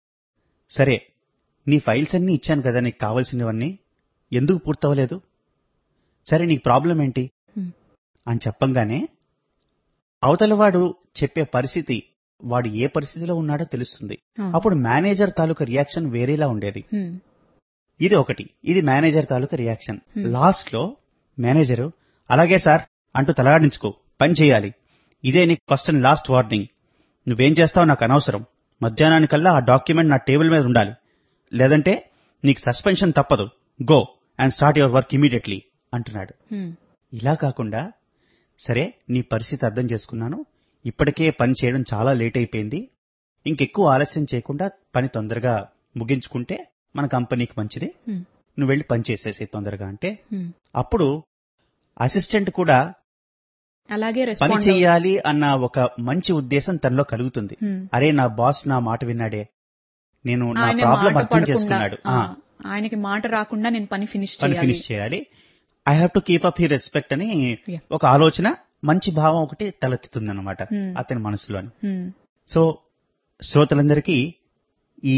సరే నీ ఫైల్స్ అన్నీ ఇచ్చాను కదా నీకు కావాల్సినవన్నీ ఎందుకు పూర్తవలేదు సరే నీకు ప్రాబ్లం ఏంటి Hmm. అని చెప్పంగానే అవతలవాడు చెప్పే పరిస్థితి వాడు ఏ పరిస్థితిలో ఉన్నాడో తెలుస్తుంది ఆ, అప్పుడు మేనేజర్ తాలూకా రియాక్షన్ వేరేలా ఉండేది మ్, ఇది ఒకటి ఇది మేనేజర్ తాలూకా రియాక్షన్ Hmm. లాస్ట్ లో మేనేజరు అలాగే సార్ అంటూ తలాడించుకో పని చేయాలి ఇదే నీకు ఫస్ట్ అండ్ లాస్ట్ వార్నింగ్ నువ్వేం చేస్తావో నాకు అనవసరం మధ్యాహ్నానికల్లా ఆ డాక్యుమెంట్ నా టేబుల్ మీద ఉండాలి లేదంటే నీకు సస్పెన్షన్ తప్పదు go and start your work immediately అంటున్నాడు మ్, ఇలా కాకుండా సరే నీ పరిస్థితి అర్థం చేసుకున్నాను ఇప్పటికే పని చేయడం చాలా లేట్ అయిపోయింది ఇంకెక్కువ ఆలస్యం చేయకుండా పని తొందరగా ముగించుకుంటే మన కంపెనీకి మంచిది మ్, నువ్వు వెళ్ళి పని చేసేసి తొందరగా అంటే మ్. అప్పుడు అసిస్టెంట్ కూడా అలాగే పని రెస్పాండ్ చెయ్యాలి అన్న ఒక మంచి ఉద్దేశం తనలో కలుగుతుంది మ్. అరే నా బాస్ నా మాట విన్నాడే నేను నా ఆయన ప్రాబ్లం మాట అర్థం పడకుండా, చేసుకున్నాడు ఆ, ఆయనకి మాట రాకుండా నేను పని ఫినిష్ పని చేయాలి ఫినిష్ చేయాలి I have to keep up he respect అని Yeah. ఒక ఆలోచన మంచి భావం ఒకటి తలెత్తుతుంది అనమాట Hmm. అతని మనసులోని మ్, సో శ్రోతలందరికీ ఈ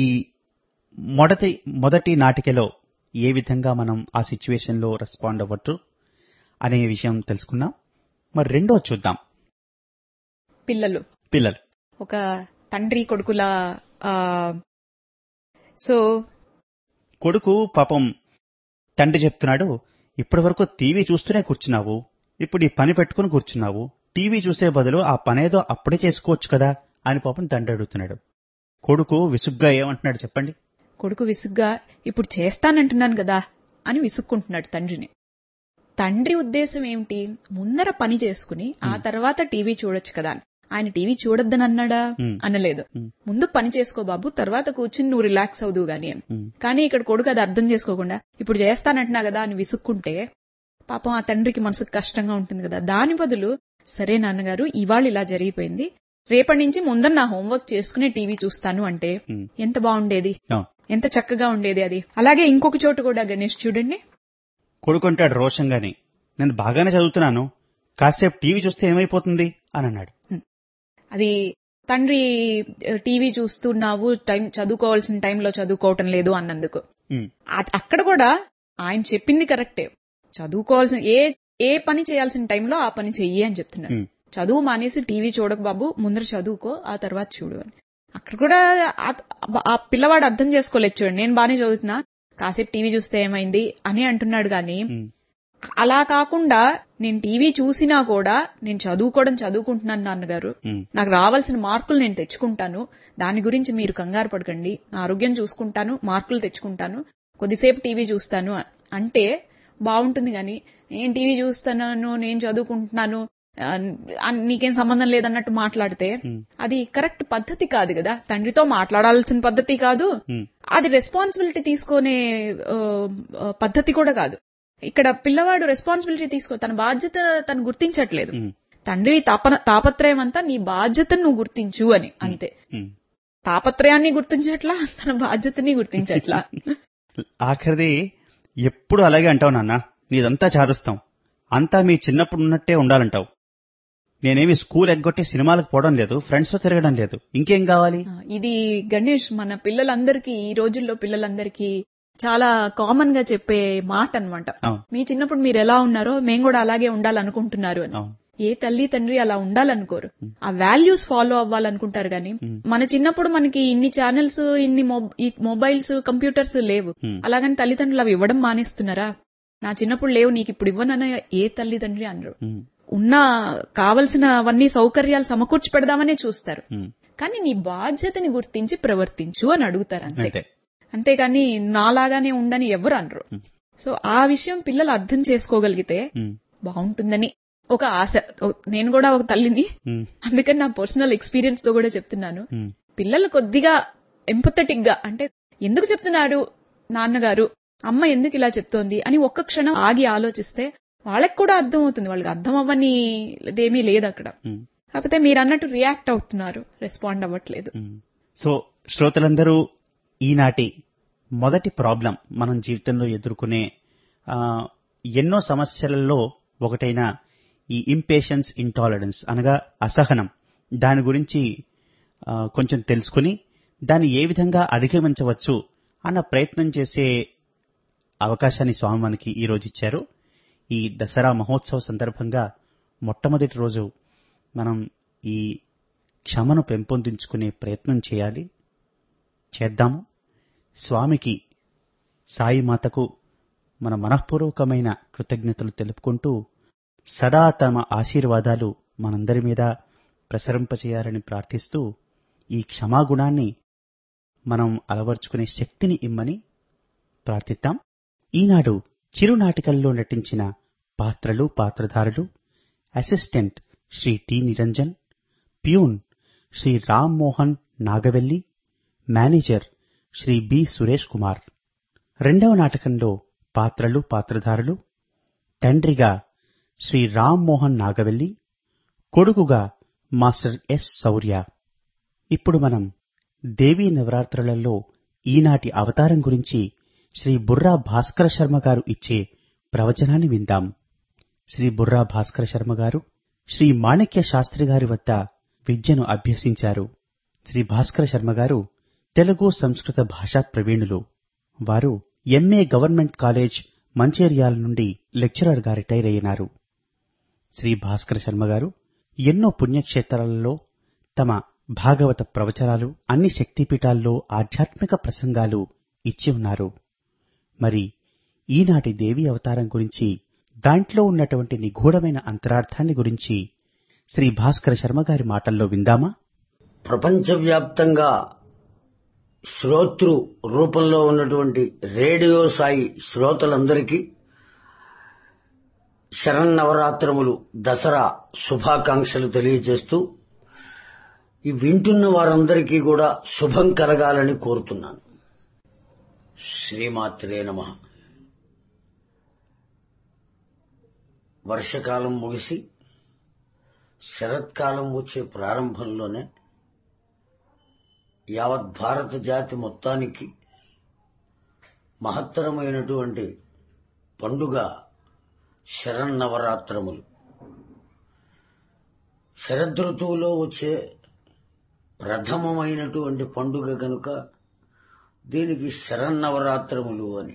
మొదటి మొదటి నాటికలో ఏ విధంగా మనం ఆ సిచ్యువేషన్ లో రెస్పాండ్ అవ్వచ్చు అనే విషయం తెలుసుకున్నాం మరి రెండో చూద్దాం పిల్లలు పిల్లలు ఒక తండ్రి కొడుకుల ఆ, సో కొడుకు పాపం తండ్రి చెప్తున్నాడు ఇప్పటి వరకు టీవీ చూస్తూనే కూర్చున్నావు ఇప్పుడు ఈ పని పెట్టుకుని కూర్చున్నావు టీవీ చూసే బదులు ఆ పనేదో అప్పుడే చేసుకోవచ్చు కదా అని పాపం తండ్రి అడుగుతున్నాడు కొడుకు విసుగ్గా ఏమంటున్నాడు చెప్పండి కొడుకు విసుగ్గా ఇప్పుడు చేస్తానంటున్నాను కదా అని విసుక్కుంటున్నాడు తండ్రిని తండ్రి ఉద్దేశం ఏమిటి ముందర పని చేసుకుని ఆ తర్వాత టీవీ చూడొచ్చు కదా అని. ఆయన టీవీ చూడొద్దని అన్నాడా Hmm. అనలేదు Hmm. ముందు పని చేసుకో బాబు తర్వాత కూర్చుని నువ్వు రిలాక్స్ అవుదువు గాని అని Hmm. కానీ ఇక్కడ కొడుకు అది అర్థం చేసుకోకుండా ఇప్పుడు చేస్తానంటున్నా కదా అని విసుక్కుంటే పాపం ఆ తండ్రికి మనసుకు కష్టంగా ఉంటుంది కదా దాని బదులు సరే నాన్నగారు ఇవాళ ఇలా జరిగిపోయింది రేపటి నుంచి ముందర నా హోంవర్క్ చేసుకునే టీవీ చూస్తాను అంటే Hmm. ఎంత బాగుండేది అవును. ఎంత చక్కగా ఉండేది అది అలాగే ఇంకొక చోటు కూడా గణేష్ చూడండి కొడుకుంటాడు రోషంగాని నేను బాగానే చదువుతున్నాను కాసేపు టీవీ చూస్తే ఏమైపోతుంది అని అన్నాడు అది తండ్రి ఆ, టీవీ చూస్తున్నావు టైం చదువుకోవాల్సిన టైంలో చదువుకోవటం లేదు అన్నందుకు ఉమ్, అ- అక్కడ కూడా ఆయన చెప్పింది కరెక్టే చదువుకోవాల్సిన ఏ ఏ పని చేయాల్సిన టైంలో ఆ పని చెయ్యి అని చెప్తున్నాడు ఉమ్, చదువు మానేసి టీవీ చూడకు బాబు ముందర చదువుకో ఆ తర్వాత చూడు అని అక్కడ కూడా ఆ- ఆ పిల్లవాడు అర్థం చేసుకోలేదు చూడండి నేను బానే చదువుతున్నా కాసేపు టీవీ చూస్తే ఏమైంది అని అంటున్నాడు గాని ఉమ్, అలా కాకుండా నేను టీవీ చూసినా కూడా నేను చదువుకోవడం చదువుకుంటున్నాను నాన్నగారు ఉమ్, నాకు రావాల్సిన మార్కులు నేను తెచ్చుకుంటాను దాని గురించి మీరు కంగారు పడకండి నా ఆరోగ్యం చూసుకుంటాను మార్కులు తెచ్చుకుంటాను కొద్దిసేపు టీవీ చూస్తాను అంటే బాగుంటుంది కానీ నేను టీవీ చూస్తున్నాను నేను చదువుకుంటున్నాను ఆ, ఆ, నీకేం సంబంధం లేదన్నట్టు మాట్లాడితే ఉమ్, అది కరెక్ట్ పద్ధతి కాదు కదా తండ్రితో మాట్లాడాల్సిన పద్ధతి కాదు ఉమ్, అది రెస్పాన్సిబిలిటీ తీసుకునే ఆ, ఆ, పద్ధతి కూడా కాదు ఇక్కడ పిల్లవాడు రెస్పాన్సిబిలిటీ తీసుకో తన బాధ్యత తను గుర్తించట్లేదు ఉమ్, తండ్రి తాపన తాపత్రయం అంతా నీ బాధ్యతను నువ్వు గుర్తించు అని అంతే ఉమ్. తాపత్రయాన్ని గుర్తించట్లా తన బాధ్యతని గుర్తించట్లా ఆఖరిది ఎప్పుడు అలాగే అంటావు నాన్న నీదంతా చాదస్తాం అంతా మీ చిన్నప్పుడు ఉన్నట్టే ఉండాలంటావు నేనేమి స్కూల్ ఎగ్గొట్టి సినిమాలకు పోవడం లేదు ఫ్రెండ్స్ తో తిరగడం లేదు ఇంకేం కావాలి ఆ, ఇది గణేష్ మన పిల్లలందరికీ ఈ రోజుల్లో పిల్లలందరికీ చాలా కామన్ గా చెప్పే మాట అన్నమాట అవును మీ చిన్నప్పుడు మీరు ఎలా ఉన్నారో మేము కూడా అలాగే ఉండాలనుకుంటున్నారు అని అవును ఏ తల్లి తండ్రి అలా ఉండాలనుకోరు ఆ వాల్యూస్ ఫాలో అవ్వాలనుకుంటారు గాని Hmm. మన చిన్నప్పుడు మనకి ఇన్ని ఛానల్స్ ఇన్ని మొబ్- ఈ మొబైల్స్ కంప్యూటర్స్ లేవు Hmm. అలాగని తల్లిదండ్రులు అవి ఇవ్వడం మానేస్తున్నారా నా చిన్నప్పుడు లేవు నీకు ఇప్పుడు ఇవ్వనన్న ఏ తల్లిదండ్రి అనరు ఉమ్, ఉన్న కావలసినవన్నీ సౌకర్యాలు సమకూర్చి పెడదామనే చూస్తారు ఉమ్, కానీ నీ బాధ్యతని గుర్తించి ప్రవర్తించు అని అడుగుతారు అంతే అంతే అంతేగాని నాలాగానే ఉండని ఎవరు అనరు Hmm. సో ఆ విషయం పిల్లలు అర్థం చేసుకోగలిగితే ఉమ్, బాగుంటుందని ఒక ఆశ ఓ- నేను కూడా ఒక తల్లిని ఉమ్, అందుకని నా పర్సనల్ ఎక్స్పీరియన్స్ తో కూడా చెప్తున్నాను ఉమ్, పిల్లలు కొద్దిగా ఎంపథెటిక్ గా అంటే ఎందుకు చెప్తున్నారు నాన్నగారు అమ్మ ఎందుకు ఇలా చెప్తోంది అని ఒక్క క్షణం ఆగి ఆలోచిస్తే వాళ్ళకి కూడా అర్థం అవుతుంది వాళ్ళకి అర్థం అవ్వని దేమీ లేదు అక్కడ ఉమ్, కాకపోతే మీరు అన్నట్టు రియాక్ట్ అవుతున్నారు రెస్పాండ్ అవ్వట్లేదు ఉమ్. సో శ్రోతలందరూ ఈనాటి మొదటి ప్రాబ్లం మనం జీవితంలో ఎదుర్కొనే ఆ, ఎన్నో సమస్యలలో ఒకటైన ఈ ఇంపేషన్స్ ఇంటాలరెన్స్ అనగా అసహనం దాని గురించి ఆ, కొంచెం తెలుసుకుని దాన్ని ఏ విధంగా అధిగమించవచ్చు అన్న ప్రయత్నం చేసే అవకాశాన్ని స్వామి మనకి ఈ రోజు ఇచ్చారు ఈ దసరా మహోత్సవ సందర్భంగా మొట్టమొదటి రోజు మనం ఈ క్షమను పెంపొందించుకునే ప్రయత్నం చేయాలి చేద్దాము స్వామికి సాయి మాతకు మన మనఃపూర్వకమైన కృతజ్ఞతలు తెలుపుకుంటూ సదా తమ ఆశీర్వాదాలు మనందరి మీద ప్రసరింపచేయాలని ప్రార్థిస్తూ ఈ క్షమాగుణాన్ని మనం అలవర్చుకునే శక్తిని ఇమ్మని ప్రార్థిద్దాం ఈనాడు చిరునాటికల్లో నటించిన పాత్రలు పాత్రధారులు assistant Shri T Niranjan peon Shri Ram Mohan Nagavelli manager Shri B Suresh Kumar రెండవ నాటకంలో పాత్రలు పాత్రధారులు తండ్రిగా శ్రీ రామ్ మోహన్ నాగవెల్లి కొడుకుగా మాస్టర్ ఎస్ శౌర్య ఇప్పుడు మనం దేవీ నవరాత్రులలో ఈనాటి అవతారం గురించి శ్రీ బుర్రా భాస్కర శర్మ గారు ఇచ్చే ప్రవచనాన్ని విందాం శ్రీ బుర్రా భాస్కర శర్మ గారు శ్రీ మాణిక్య శాస్త్రి గారి వద్ద విద్యను అభ్యసించారు శ్రీ భాస్కర శర్మ గారు తెలుగు సంస్కృత భాషా ప్రవీణులు వారు ఎంఏ గవర్నమెంట్ కాలేజ్ మంచేరియాల నుండి లెక్చరర్ గా రిటైర్ అయినారు శ్రీ భాస్కర శర్మ గారు ఎన్నో పుణ్యక్షేత్రాలలో తమ భాగవత ప్రవచనాలు అన్ని శక్తిపీఠాల్లో ఆధ్యాత్మిక ప్రసంగాలు ఇచ్చి ఉన్నారు మరి ఈనాటి దేవి అవతారం గురించి దాంట్లో ఉన్నటువంటి నిగూఢమైన అంతరార్థాన్ని గురించి శ్రీ భాస్కర శర్మ గారి మాటల్లో విందామా ప్రపంచవ్యాప్తంగా శ్రోతృ రూపంలో ఉన్నటువంటి రేడియో సాయి శ్రోతలందరికీ శరన్నవరాత్రములు దసరా శుభాకాంక్షలు తెలియజేస్తూ ఈ వింటున్న వారందరికీ కూడా శుభం కలగాలని కోరుతున్నాను శ్రీమాత్రే నమ వర్షకాలం ముగిసి శరత్కాలం వచ్చే ప్రారంభంలోనే యావత్ భారత జాతి మొత్తానికి మహత్తరమైనటువంటి పండుగ శరన్నవరాత్రములు శరదృతువులో వచ్చే ప్రథమమైనటువంటి పండుగ కనుక దీనికి శరన్నవరాత్రములు అని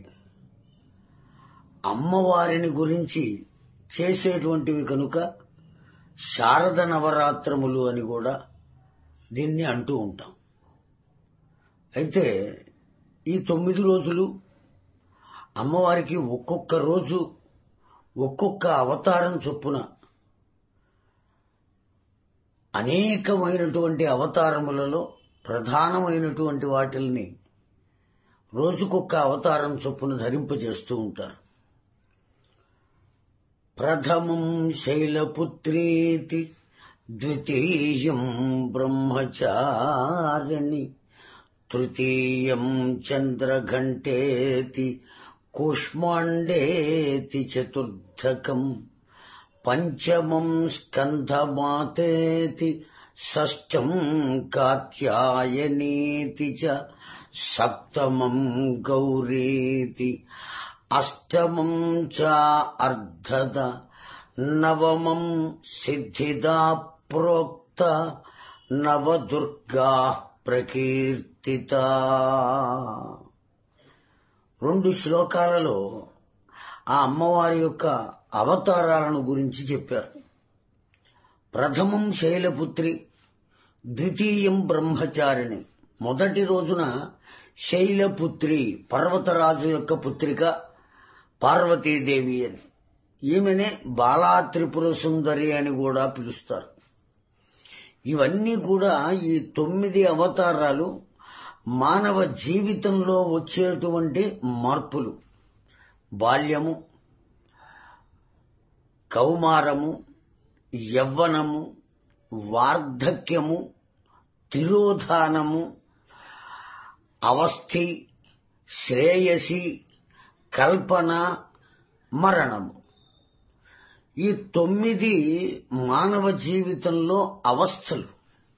అమ్మవారిని గురించి చేసేటువంటివి కనుక శారద నవరాత్రములు అని కూడా దీన్ని అంటూ ఉంటాం అయితే ఈ తొమ్మిది రోజులు అమ్మవారికి ఒక్కొక్క రోజు ఒక్కొక్క అవతారం చొప్పున అనేకమైనటువంటి అవతారములలో ప్రధానమైనటువంటి వాటిల్ని రోజుకొక్క అవతారం చొప్పున ధరింపజేస్తూ ఉంటారు ప్రథమం శైలపుత్రీతి ద్వితీయం బ్రహ్మచారిణి తృతీయం చంద్రఘంటేతి కూష్మాండేతి చతుర్థకం పంచమం స్కంధమాతేతి షష్టం కాత్యాయనీతి చ సప్తమం గౌరీతి అష్టమం చ అర్ధద నవమం సిద్ధిదా ప్రోక్త నవదుర్గా ప్రకీర్తిత రెండు శ్లోకాలలో ఆ అమ్మవారి యొక్క అవతారాలను గురించి చెప్పారు ప్రథమం శైలపుత్రి ద్వితీయం బ్రహ్మచారిణి మొదటి రోజున శైలపుత్రి పర్వతరాజు యొక్క పుత్రిక పార్వతీదేవి అని ఈమెనే బాలా త్రిపుర సుందరి అని కూడా పిలుస్తారు ఇవన్నీ కూడా ఈ తొమ్మిది అవతారాలు మానవ జీవితంలో వచ్చేటువంటి మార్పులు బాల్యము కౌమారము యవ్వనము వార్ధక్యము తిరోధానము అవస్థి శ్రేయసి కల్పన మరణము ఈ తొమ్మిది మానవ జీవితంలో అవస్థలు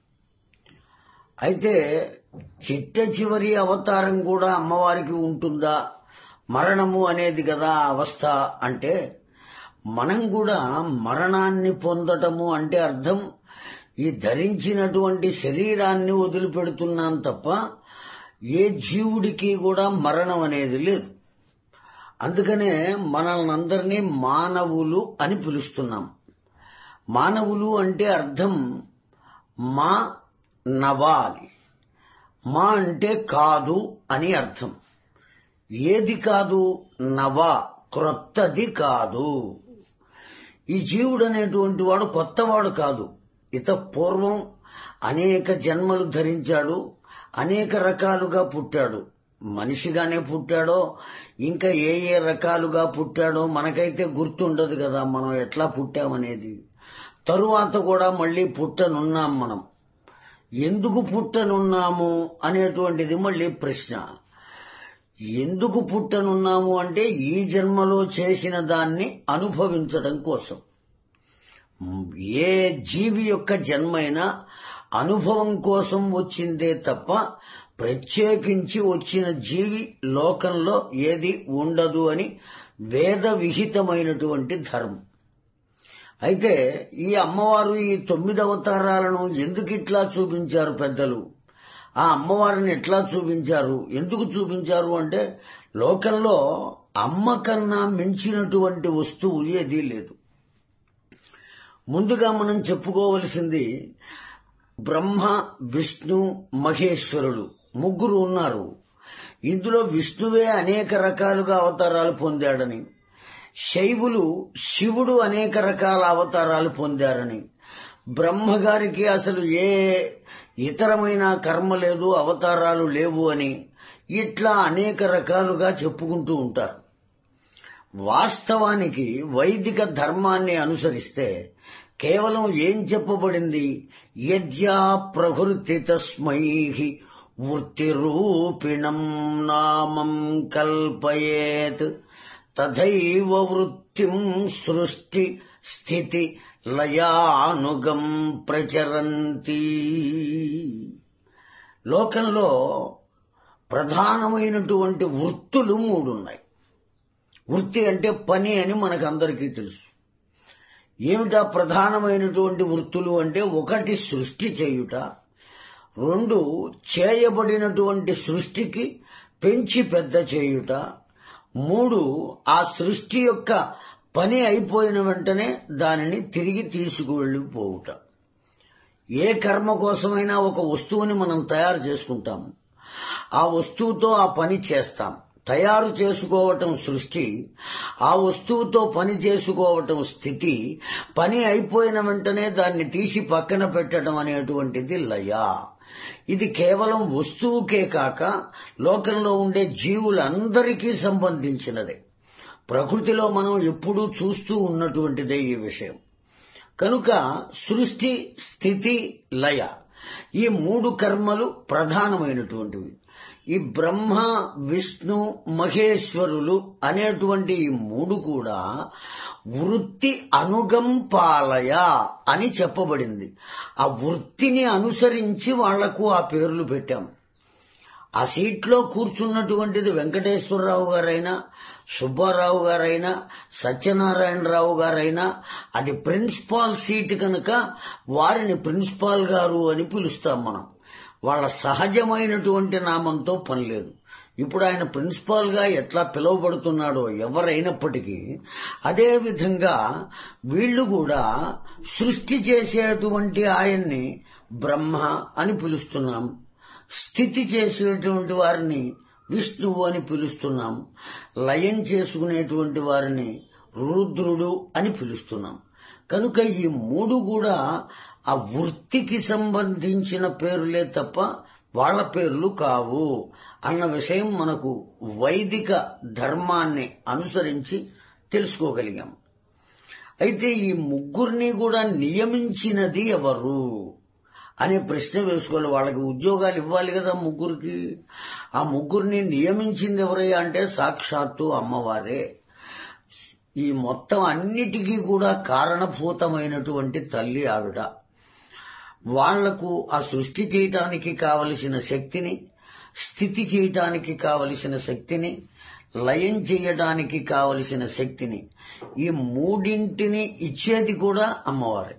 అయితే చిట్ట చివరి అవతారం కూడా అమ్మవారికి ఉంటుందా మరణము అనేది కదా అవస్థ అంటే మనం కూడా మరణాన్ని పొందటము అంటే అర్థం ఈ ధరించినటువంటి శరీరాన్ని వదిలిపెడుతున్నాం తప్ప ఏ జీవుడికి కూడా మరణం అనేది లేదు అందుకనే మనల్ని అందరినీ మానవులు అని పిలుస్తున్నాం మానవులు అంటే అర్థం మా నవాలి మా అంటే కాదు అని అర్థం ఏది కాదు నవ క్రొత్తది కాదు ఈ జీవుడు అనేటువంటి వాడు కొత్తవాడు కాదు ఇత పూర్వం అనేక జన్మలు ధరించాడు అనేక రకాలుగా పుట్టాడు మనిషిగానే పుట్టాడో ఇంకా ఏ ఏ రకాలుగా పుట్టాడో మనకైతే గుర్తుండదు కదా మనం ఎట్లా పుట్టామనేది తరువాత కూడా మళ్ళీ పుట్టనున్నాం మనం ఎందుకు పుట్టనున్నాము అనేటువంటిది మళ్ళీ ప్రశ్న ఎందుకు పుట్టనున్నాము అంటే ఈ జన్మలో చేసిన దాన్ని అనుభవించడం కోసం ఏ జీవి యొక్క జన్మైనా అనుభవం కోసం వచ్చిందే తప్ప ప్రత్యేకించి వచ్చిన జీవి లోకంలో ఏది ఉండదు అని వేద విహితమైనటువంటి ధర్మం అయితే ఈ అమ్మవారు ఈ తొమ్మిది అవతారాలను ఎందుకు ఇట్లా చూపించారు పెద్దలు ఆ అమ్మవారిని ఎట్లా చూపించారు ఎందుకు చూపించారు అంటే లోకంలో అమ్మ కన్నా మించినటువంటి వస్తువు ఏదీ లేదు ముందుగా మనం చెప్పుకోవలసింది బ్రహ్మ విష్ణు మహేశ్వరుడు ముగ్గురు ఉన్నారు ఇందులో విష్ణువే అనేక రకాలుగా అవతారాలు పొందాడని శైవులు శివుడు అనేక రకాల అవతారాలు పొందారని బ్రహ్మగారికి అసలు ఏ ఇతరమైన కర్మ లేదు అవతారాలు లేవు అని ఇట్లా అనేక రకాలుగా చెప్పుకుంటూ ఉంటారు వాస్తవానికి వైదిక ధర్మాన్ని అనుసరిస్తే కేవలం ఏం చెప్పబడింది యజ్ఞా ప్రహృతి తస్మై వృత్తిరూపిణం నామం కల్పయేత్ తథైవ వృత్తిం సృష్టి స్థితి లయానుగం ప్రచరంతి లోకంలో ప్రధానమైనటువంటి వృత్తులు మూడున్నాయి వృత్తి అంటే పని అని మనకందరికీ తెలుసు ఏమిటా ప్రధానమైనటువంటి వృత్తులు అంటే ఒకటి సృష్టి చేయుట రెండు చేయబడినటువంటి సృష్టికి పెంచి పెద్ద చేయుట మూడు ఆ సృష్టి యొక్క పని అయిపోయిన వెంటనే దానిని తిరిగి తీసుకువెళ్ళిపోవుట ఏ కర్మ కోసమైనా ఒక వస్తువుని మనం తయారు చేసుకుంటాము ఆ వస్తువుతో ఆ పని చేస్తాం తయారు చేసుకోవటం సృష్టి ఆ వస్తువుతో పని చేసుకోవటం స్థితి పని అయిపోయిన వెంటనే దాన్ని తీసి పక్కన పెట్టడం అనేటువంటిది లయ ఇది కేవలం వస్తువుకే కాక లోకంలో ఉండే జీవులందరికీ సంబంధించినదే ప్రకృతిలో మనం ఎప్పుడూ చూస్తూ ఉన్నటువంటిదే ఈ విషయం కనుక సృష్టి స్థితి లయ ఈ మూడు కర్మలు ప్రధానమైనటువంటివి ఈ బ్రహ్మ విష్ణు మహేశ్వరులు అనేటువంటి ఈ మూడు కూడా వృత్తి అనుగంపాలయ అని చెప్పబడింది ఆ వృత్తిని అనుసరించి వాళ్లకు ఆ పేర్లు పెట్టాం ఆ సీట్లో కూర్చున్నటువంటిది వెంకటేశ్వరరావు గారైనా సుబ్బారావు గారైనా సత్యనారాయణరావు గారైనా అది ప్రిన్సిపాల్ సీట్ కనుక వారిని ప్రిన్సిపాల్ గారు అని పిలుస్తాం మనం వాళ్ళ సహజమైనటువంటి నామంతో పని లేదు ఇప్పుడు ఆయన ప్రిన్సిపాల్ గా ఎట్లా పిలువబడుతున్నాడో ఎవరైనప్పటికీ అదే విధంగా వీళ్ళు కూడా సృష్టి చేసేటువంటి ఆయన్ని బ్రహ్మ అని పిలుస్తున్నాం స్థితి చేసేటువంటి వారిని విష్ణువు అని పిలుస్తున్నాం లయం చేసుకునేటువంటి వారిని రుద్రుడు అని పిలుస్తున్నాం కనుక ఈ మూడు కూడా ఆ వృత్తికి సంబంధించిన పేర్లే తప్ప వాళ్ల పేర్లు కావు అన్న విషయం మనకు వైదిక ధర్మాన్ని అనుసరించి తెలుసుకోగలిగాం అయితే ఈ ముగ్గురిని కూడా నియమించినది ఎవరు అనే ప్రశ్న వేసుకోవాలి వాళ్ళకి ఉద్యోగాలు ఇవ్వాలి కదా ముగ్గురికి ఆ ముగ్గురిని నియమించింది ఎవరయ్యా అంటే సాక్షాత్తు అమ్మవారే ఈ మొత్తం అన్నిటికీ కూడా కారణభూతమైనటువంటి తల్లి ఆవిడ వాళ్లకు ఆ సృష్టి చేయటానికి కావలసిన శక్తిని స్థితి చేయటానికి కావలసిన శక్తిని లయం చేయడానికి కావలసిన శక్తిని ఈ మూడింటిని ఇచ్చేది కూడా అమ్మవారే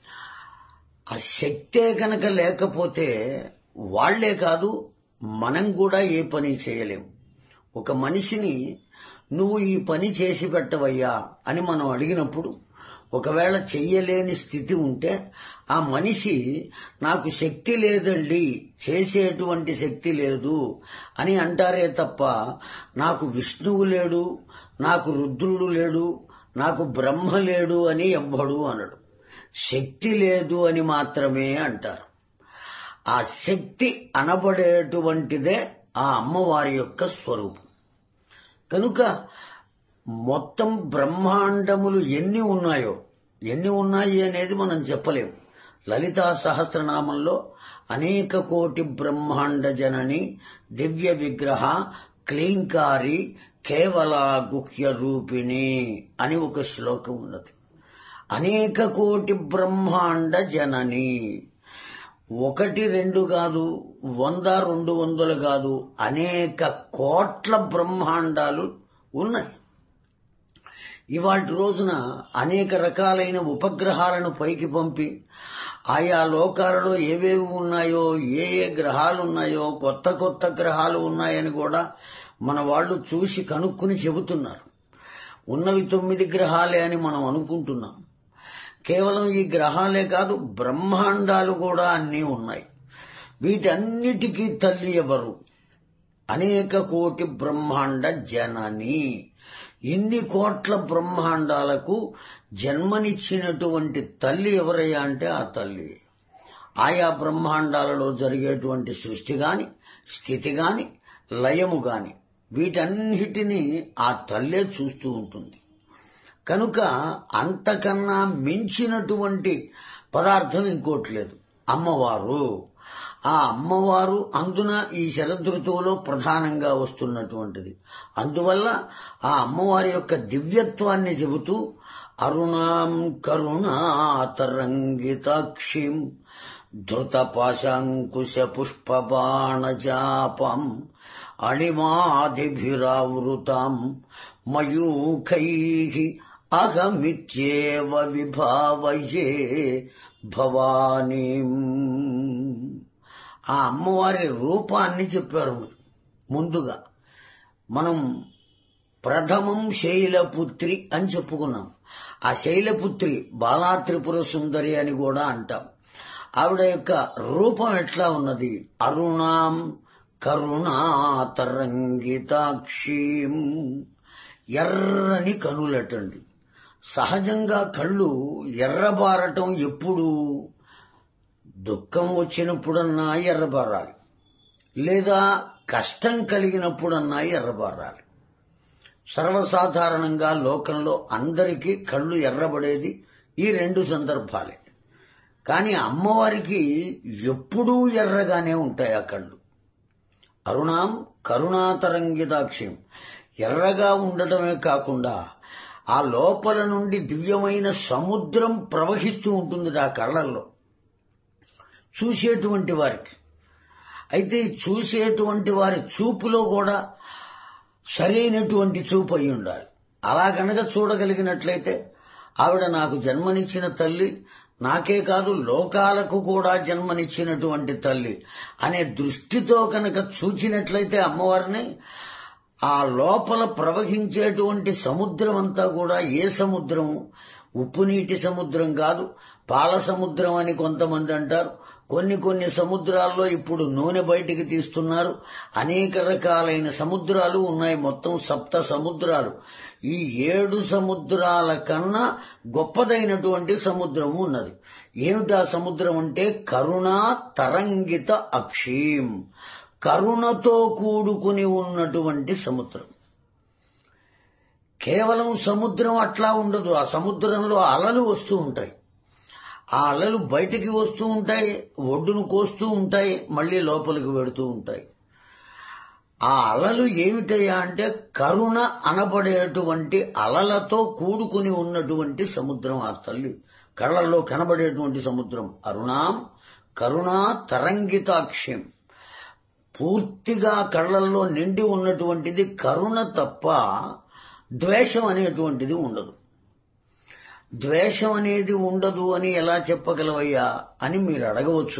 ఆ శక్తే కనుక లేకపోతే వాళ్లే కాదు మనం కూడా ఏ పని చేయలేం ఒక మనిషిని నువ్వు ఈ పని చేసి పెట్టవయ్యా అని మనం అడిగినప్పుడు ఒకవేళ చెయ్యలేని స్థితి ఉంటే ఆ మనిషి నాకు శక్తి లేదండి చేసేటువంటి శక్తి లేదు అని అంటారే తప్ప నాకు విష్ణువు లేడు నాకు రుద్రుడు లేడు నాకు బ్రహ్మ లేడు అని ఎవ్వడు అనడు శక్తి లేదు అని మాత్రమే అంటారు ఆ శక్తి అనబడేటువంటిదే ఆ అమ్మవారి యొక్క స్వరూపం కనుక మొత్తం బ్రహ్మాండములు ఎన్ని ఉన్నాయో ఎన్ని ఉన్నాయి అనేది మనం చెప్పలేం లలితా సహస్రనామంలో అనేక కోటి బ్రహ్మాండ జనని దివ్య విగ్రహ క్లీంకారి కేవల గుహ్య రూపిణి అని ఒక శ్లోకం ఉన్నది అనేక కోటి బ్రహ్మాండ జనని ఒకటి రెండు కాదు వంద రెండు వందలు కాదు అనేక కోట్ల బ్రహ్మాండాలు ఉన్నాయి ఇవాటి రోజున అనేక రకాలైన ఉపగ్రహాలను పైకి పంపి ఆయా లోకాలలో ఏవేవి ఉన్నాయో ఏ ఏ గ్రహాలు ఉన్నాయో కొత్త కొత్త గ్రహాలు ఉన్నాయని కూడా మన వాళ్ళు చూసి కనుక్కుని చెబుతున్నారు ఉన్నవి తొమ్మిది గ్రహాలే అని మనం అనుకుంటున్నాం కేవలం ఈ గ్రహాలే కాదు బ్రహ్మాండాలు కూడా అన్నీ ఉన్నాయి వీటన్నిటికీ తల్లి ఎవరు అనేక కోటి బ్రహ్మాండ జనని ఇన్ని కోట్ల బ్రహ్మాండాలకు జన్మనిచ్చినటువంటి తల్లి ఎవరయ్యా అంటే ఆ తల్లి ఆయా బ్రహ్మాండాలలో జరిగేటువంటి సృష్టి గాని స్థితి గాని లయము గాని వీటన్నిటినీ ఆ తల్లే చూస్తూ ఉంటుంది కనుక అంతకన్నా మించినటువంటి పదార్థం ఇంకోటి లేదు అమ్మవారు ఆ అమ్మవారు అందున ఈ శరదృతువులో ప్రధానంగా వస్తున్నటువంటిది అందువల్ల ఆ అమ్మవారి యొక్క దివ్యత్వాన్ని చెబుతూ అరుణాం కరుణాతరంగితాక్షిం ధృతపాశాంకుశ పుష్పబాణజాపం అణిమాదిభిరావృతాం మయూఖై అహమిత్యేవ విభావయే భవానీ ఆ అమ్మవారి రూపాన్ని చెప్పారు ముందుగా మనం ప్రథమం శైలపుత్రి అని చెప్పుకున్నాం ఆ శైలపుత్రి బాలా త్రిపుర సుందరి అని కూడా అంటాం ఆవిడ యొక్క రూపం ఎట్లా ఉన్నది అరుణాం కరుణాతరంగితాక్షీం ఎర్రని కనులటండి సహజంగా కళ్ళు ఎర్రబారటం ఎప్పుడు దుఃఖం వచ్చినప్పుడన్నా ఎర్రబారాలి లేదా కష్టం కలిగినప్పుడన్నా ఎర్రబారాలి సర్వసాధారణంగా లోకంలో అందరికీ కళ్ళు ఎర్రబడేది ఈ రెండు సందర్భాలే కానీ అమ్మవారికి ఎప్పుడూ ఎర్రగానే ఉంటాయి ఆ కళ్ళు అరుణాం కరుణాతరంగిదాక్ష్యం ఎర్రగా ఉండటమే కాకుండా ఆ లోపల నుండి దివ్యమైన సముద్రం ప్రవహిస్తూ ఉంటుంది ఆ కళ్ళల్లో చూసేటువంటి వారికి అయితే ఈ చూసేటువంటి వారి చూపులో కూడా సరైనటువంటి చూపు అయి ఉండాలి అలా కనుక చూడగలిగినట్లయితే ఆవిడ నాకు జన్మనిచ్చిన తల్లి నాకే కాదు లోకాలకు కూడా జన్మనిచ్చినటువంటి తల్లి అనే దృష్టితో కనుక చూచినట్లయితే అమ్మవారిని ఆ లోపల ప్రవహించేటువంటి సముద్రం అంతా కూడా ఏ సముద్రం ఉప్పు నీటి సముద్రం కాదు పాల సముద్రం అని కొంతమంది అంటారు కొన్ని కొన్ని సముద్రాల్లో ఇప్పుడు నూనె బయటికి తీస్తున్నారు అనేక రకాలైన సముద్రాలు ఉన్నాయి మొత్తం సప్త సముద్రాలు ఈ ఏడు సముద్రాల కన్నా గొప్పదైనటువంటి సముద్రం ఉన్నది ఏమిటా సముద్రం అంటే కరుణా తరంగిత అక్షీం కరుణతో కూడుకుని ఉన్నటువంటి సముద్రం కేవలం సముద్రం అట్లా ఉండదు ఆ సముద్రంలో అలలు వస్తూ ఉంటాయి ఆ అలలు బయటికి వస్తూ ఉంటాయి ఒడ్డును కోస్తూ ఉంటాయి మళ్ళీ లోపలికి వెడుతూ ఉంటాయి ఆ అలలు ఏమిటయ్యా అంటే కరుణ అనబడేటువంటి అలలతో కూడుకుని ఉన్నటువంటి సముద్రం ఆ తల్లి కళ్ళల్లో కనబడేటువంటి సముద్రం అరుణాం కరుణా తరంగితాక్ష్యం పూర్తిగా కళ్ళల్లో నిండి ఉన్నటువంటిది కరుణ తప్ప ద్వేషం అనేటువంటిది ఉండదు ద్వేషం అనేది ఉండదు అని ఎలా చెప్పగలవయ్యా అని మీరు అడగవచ్చు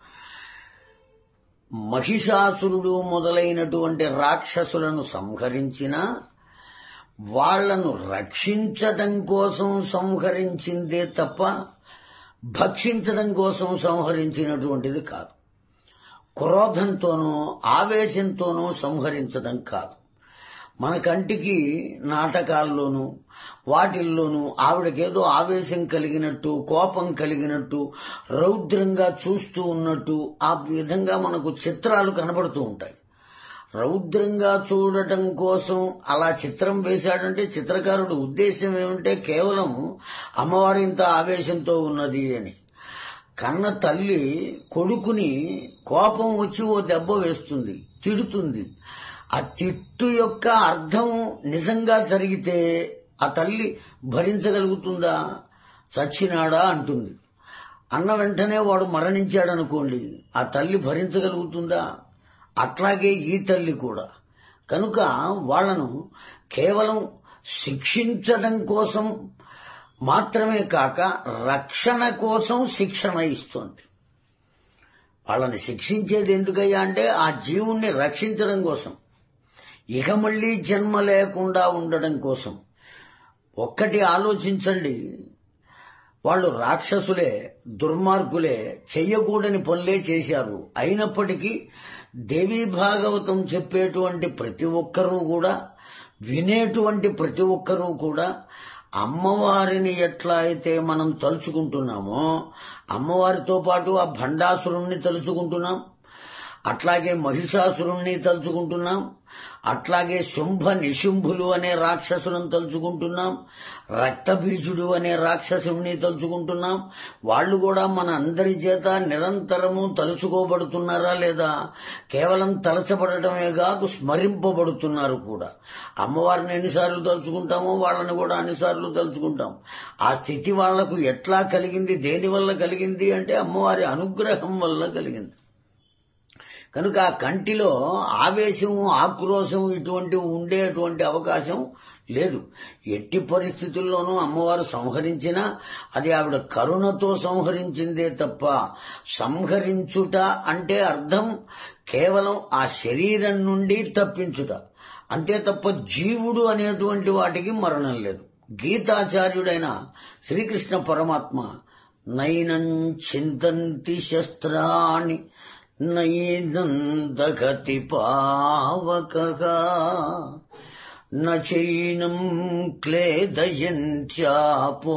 మహిషాసురుడు మొదలైనటువంటి రాక్షసులను సంహరించిన వాళ్లను రక్షించటం కోసం సంహరించిందే తప్ప భక్షించడం కోసం సంహరించినటువంటిది కాదు క్రోధంతోనో ఆవేశంతోనో సంహరించడం కాదు మన కంటికి నాటకాల్లోనూ వాటిల్లోనూ ఆవిడకేదో ఆవేశం కలిగినట్టు కోపం కలిగినట్టు రౌద్రంగా చూస్తూ ఉన్నట్టు ఆ విధంగా మనకు చిత్రాలు కనబడుతూ ఉంటాయి రౌద్రంగా చూడటం కోసం అలా చిత్రం వేశాడంటే చిత్రకారుడు ఉద్దేశం ఏమంటే కేవలం అమ్మవారి ఇంత ఆవేశంతో ఉన్నది అని కన్న తల్లి కొడుకుని కోపం వచ్చి ఓ దెబ్బ వేస్తుంది తిడుతుంది ఆ తిట్టు యొక్క అర్థం నిజంగా జరిగితే ఆ తల్లి భరించగలుగుతుందా చచ్చినాడా అంటుంది అన్న వెంటనే వాడు మరణించాడనుకోండి ఆ తల్లి భరించగలుగుతుందా అట్లాగే ఈ తల్లి కూడా కనుక వాళ్లను కేవలం శిక్షించడం కోసం మాత్రమే కాక రక్షణ కోసం శిక్షణ ఇస్తోంది వాళ్ళని శిక్షించేది ఎందుకయ్యా అంటే ఆ జీవుణ్ణి రక్షించడం కోసం ఇక మళ్ళీ జన్మ లేకుండా ఉండడం కోసం ఒక్కటి ఆలోచించండి వాళ్ళు రాక్షసులే దుర్మార్గులే చెయ్యకూడని పనులే చేశారు అయినప్పటికీ దేవీ భాగవతం చెప్పేటువంటి ప్రతి ఒక్కరూ కూడా వినేటువంటి ప్రతి ఒక్కరూ కూడా అమ్మవారిని ఎట్లా అయితే మనం తలుచుకుంటున్నామో అమ్మవారితో పాటు ఆ భండాసురుణ్ణి తలుచుకుంటున్నాం అట్లాగే మహిషాసురుణ్ణి తలుచుకుంటున్నాం అట్లాగే శుంభ నిశుంభులు అనే రాక్షసులను తలుచుకుంటున్నాం రక్తబీజుడు అనే రాక్షసుని తలుచుకుంటున్నాం వాళ్ళు కూడా మన అందరి చేత నిరంతరము తలుచుకోబడుతున్నారా లేదా కేవలం తలచబడటమే కాదు స్మరింపబడుతున్నారు కూడా అమ్మవారిని ఎన్నిసార్లు తలుచుకుంటామో వాళ్ళని కూడా అన్నిసార్లు తలుచుకుంటాం ఆ స్థితి వాళ్లకు ఎట్లా కలిగింది దేని వల్ల కలిగింది అంటే అమ్మవారి అనుగ్రహం వల్ల కలిగింది కనుక ఆ కంటిలో ఆవేశం ఆక్రోశం ఇటువంటివి ఉండేటువంటి అవకాశం లేదు ఎట్టి పరిస్థితుల్లోనూ అమ్మవారు సంహరించినా అది ఆవిడ కరుణతో సంహరించిందే తప్ప సంహరించుట అంటే అర్థం కేవలం ఆ శరీరం నుండి తప్పించుట అంతే తప్ప జీవుడు అనేటువంటి వాటికి మరణం లేదు గీతాచార్యుడైన శ్రీకృష్ణ పరమాత్మ నైనం చింతంతి శస్త్రాణి నైనందగతి పావకగా నైనం క్లేదయంత్యాపో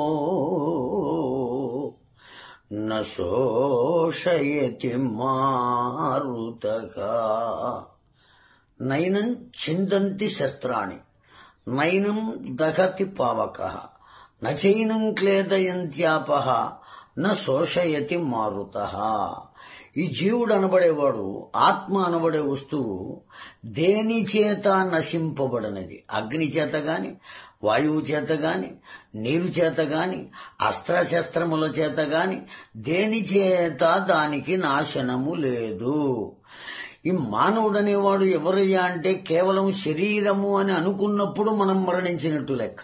నోషయతి మారుతగా నైనం చిందంతి శస్త్రాణి నైనం దహతి పావక నైనం క్లేదయంత్యాప న శోషయతి మారుత ఈ జీవుడు అనబడేవాడు ఆత్మ అనబడే వస్తువు దేని చేత నశింపబడనది అగ్ని చేత గాని వాయువు చేత గాని నీరు చేత గాని అస్త్రశస్త్రముల చేత గాని దేని చేత దానికి నాశనము లేదు ఈ మానవుడనేవాడు ఎవరయ్యా అంటే కేవలం శరీరము అని అనుకున్నప్పుడు మనం మరణించినట్టు లెక్క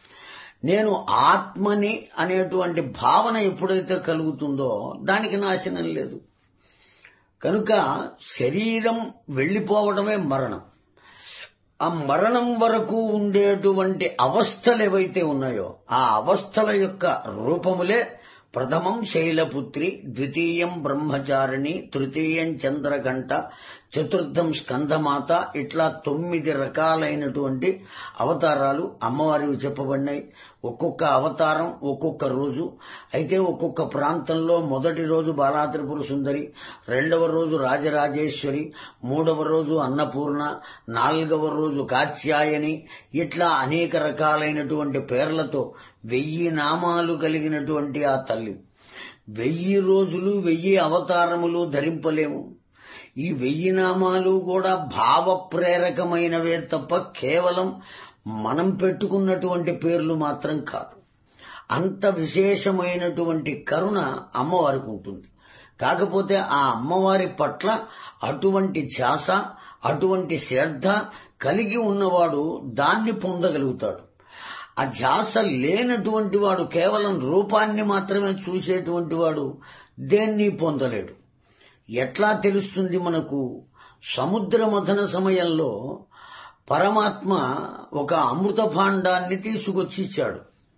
నేను ఆత్మని అనేటువంటి భావన ఎప్పుడైతే కలుగుతుందో దానికి నాశనం లేదు కనుక శరీరం వెళ్ళిపోవడమే మరణం ఆ మరణం వరకు ఉండేటువంటి అవస్థలు ఏవైతే ఉన్నాయో ఆ అవస్థల యొక్క రూపములే ప్రథమం శైలపుత్రి ద్వితీయం బ్రహ్మచారిణి తృతీయం చంద్రగంట చతుర్థం స్కందమాత ఇట్లా తొమ్మిది రకాలైనటువంటి అవతారాలు అమ్మవారివి చెప్పబడినాయి ఒక్కొక్క అవతారం ఒక్కొక్క రోజు అయితే ఒక్కొక్క ప్రాంతంలో మొదటి రోజు బాలాత్రిపుర సుందరి రెండవ రోజు రాజరాజేశ్వరి మూడవ రోజు అన్నపూర్ణ నాలుగవ రోజు కాత్యాయని ఇట్లా అనేక రకాలైనటువంటి పేర్లతో వెయ్యి నామాలు కలిగినటువంటి ఆ తల్లి వెయ్యి రోజులు వెయ్యి అవతారములు ధరింపలేము ఈ వెయ్యి నామాలు కూడా భావ ప్రేరకమైనవే తప్ప కేవలం మనం పెట్టుకున్నటువంటి పేర్లు మాత్రం కాదు అంత విశేషమైనటువంటి కరుణ అమ్మవారికి ఉంటుంది కాకపోతే ఆ అమ్మవారి పట్ల అటువంటి ధ్యాస అటువంటి శ్రద్ధ కలిగి ఉన్నవాడు దాన్ని పొందగలుగుతాడు ఆ ధ్యాస లేనటువంటి వాడు కేవలం రూపాన్ని మాత్రమే చూసేటువంటి వాడు దేన్ని పొందలేడు ఎట్లా తెలుస్తుంది మనకు సముద్ర మథన సమయంలో పరమాత్మ ఒక అమృత భాండాన్ని తీసుకొచ్చి ఇచ్చాడు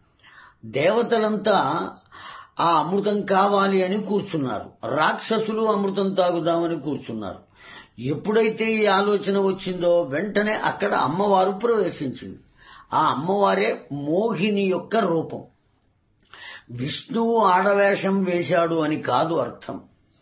దేవతలంతా ఆ అమృతం కావాలి అని కూర్చున్నారు రాక్షసులు అమృతం తాగుదామని కూర్చున్నారు ఎప్పుడైతే ఈ ఆలోచన వచ్చిందో వెంటనే అక్కడ అమ్మవారు ప్రవేశించింది ఆ అమ్మవారే మోహిని యొక్క రూపం విష్ణువు ఆడవేషం వేశాడు అని కాదు అర్థం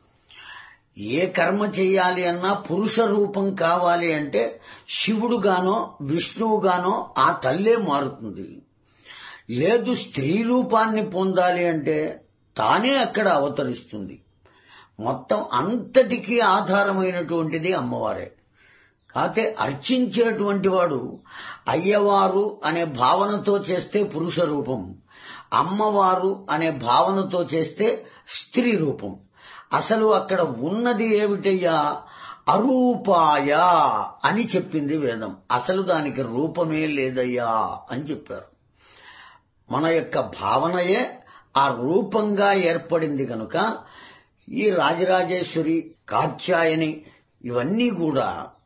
ఏ కర్మ చేయాలి అన్నా పురుష రూపం కావాలి అంటే శివుడుగానో విష్ణువుగానో ఆ తల్లే మారుతుంది లేదు స్త్రీ రూపాన్ని పొందాలి అంటే తానే అక్కడ అవతరిస్తుంది మొత్తం అంతటికీ ఆధారమైనటువంటిది అమ్మవారే కాతే అర్చించేటువంటి వాడు అయ్యవారు అనే భావనతో చేస్తే పురుష రూపం అమ్మవారు అనే భావనతో చేస్తే స్త్రీ రూపం అసలు అక్కడ ఉన్నది ఏమిటయ్యా అరూపాయ అని చెప్పింది వేదం అసలు దానికి రూపమే లేదయ్యా అని చెప్పారు మన యొక్క భావనయే ఆ రూపంగా ఏర్పడింది కనుక ఈ రాజరాజేశ్వరి కాత్యాయని ఇవన్నీ కూడా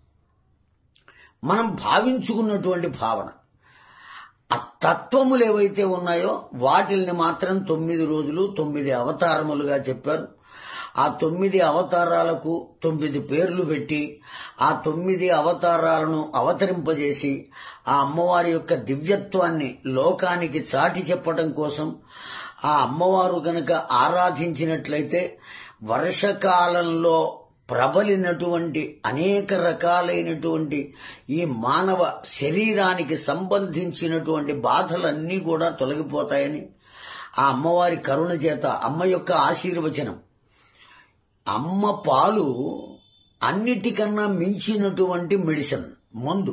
మనం భావించుకున్నటువంటి భావన ఆ తత్వములు ఏవైతే ఉన్నాయో వాటిల్ని మాత్రం తొమ్మిది రోజులు తొమ్మిది అవతారములుగా చెప్పారు ఆ తొమ్మిది అవతారాలకు తొమ్మిది పేర్లు పెట్టి ఆ తొమ్మిది అవతారాలను అవతరింపజేసి ఆ అమ్మవారి యొక్క దివ్యత్వాన్ని లోకానికి చాటి చెప్పడం కోసం ఆ అమ్మవారు గనక ఆరాధించినట్లయితే వర్షకాలంలో ప్రబలినటువంటి అనేక రకాలైనటువంటి ఈ మానవ శరీరానికి సంబంధించినటువంటి బాధలన్నీ కూడా తొలగిపోతాయని ఆ అమ్మవారి కరుణ చేత అమ్మ యొక్క ఆశీర్వచనం అమ్మ పాలు అన్నిటికన్నా మించినటువంటి మెడిసిన్ మందు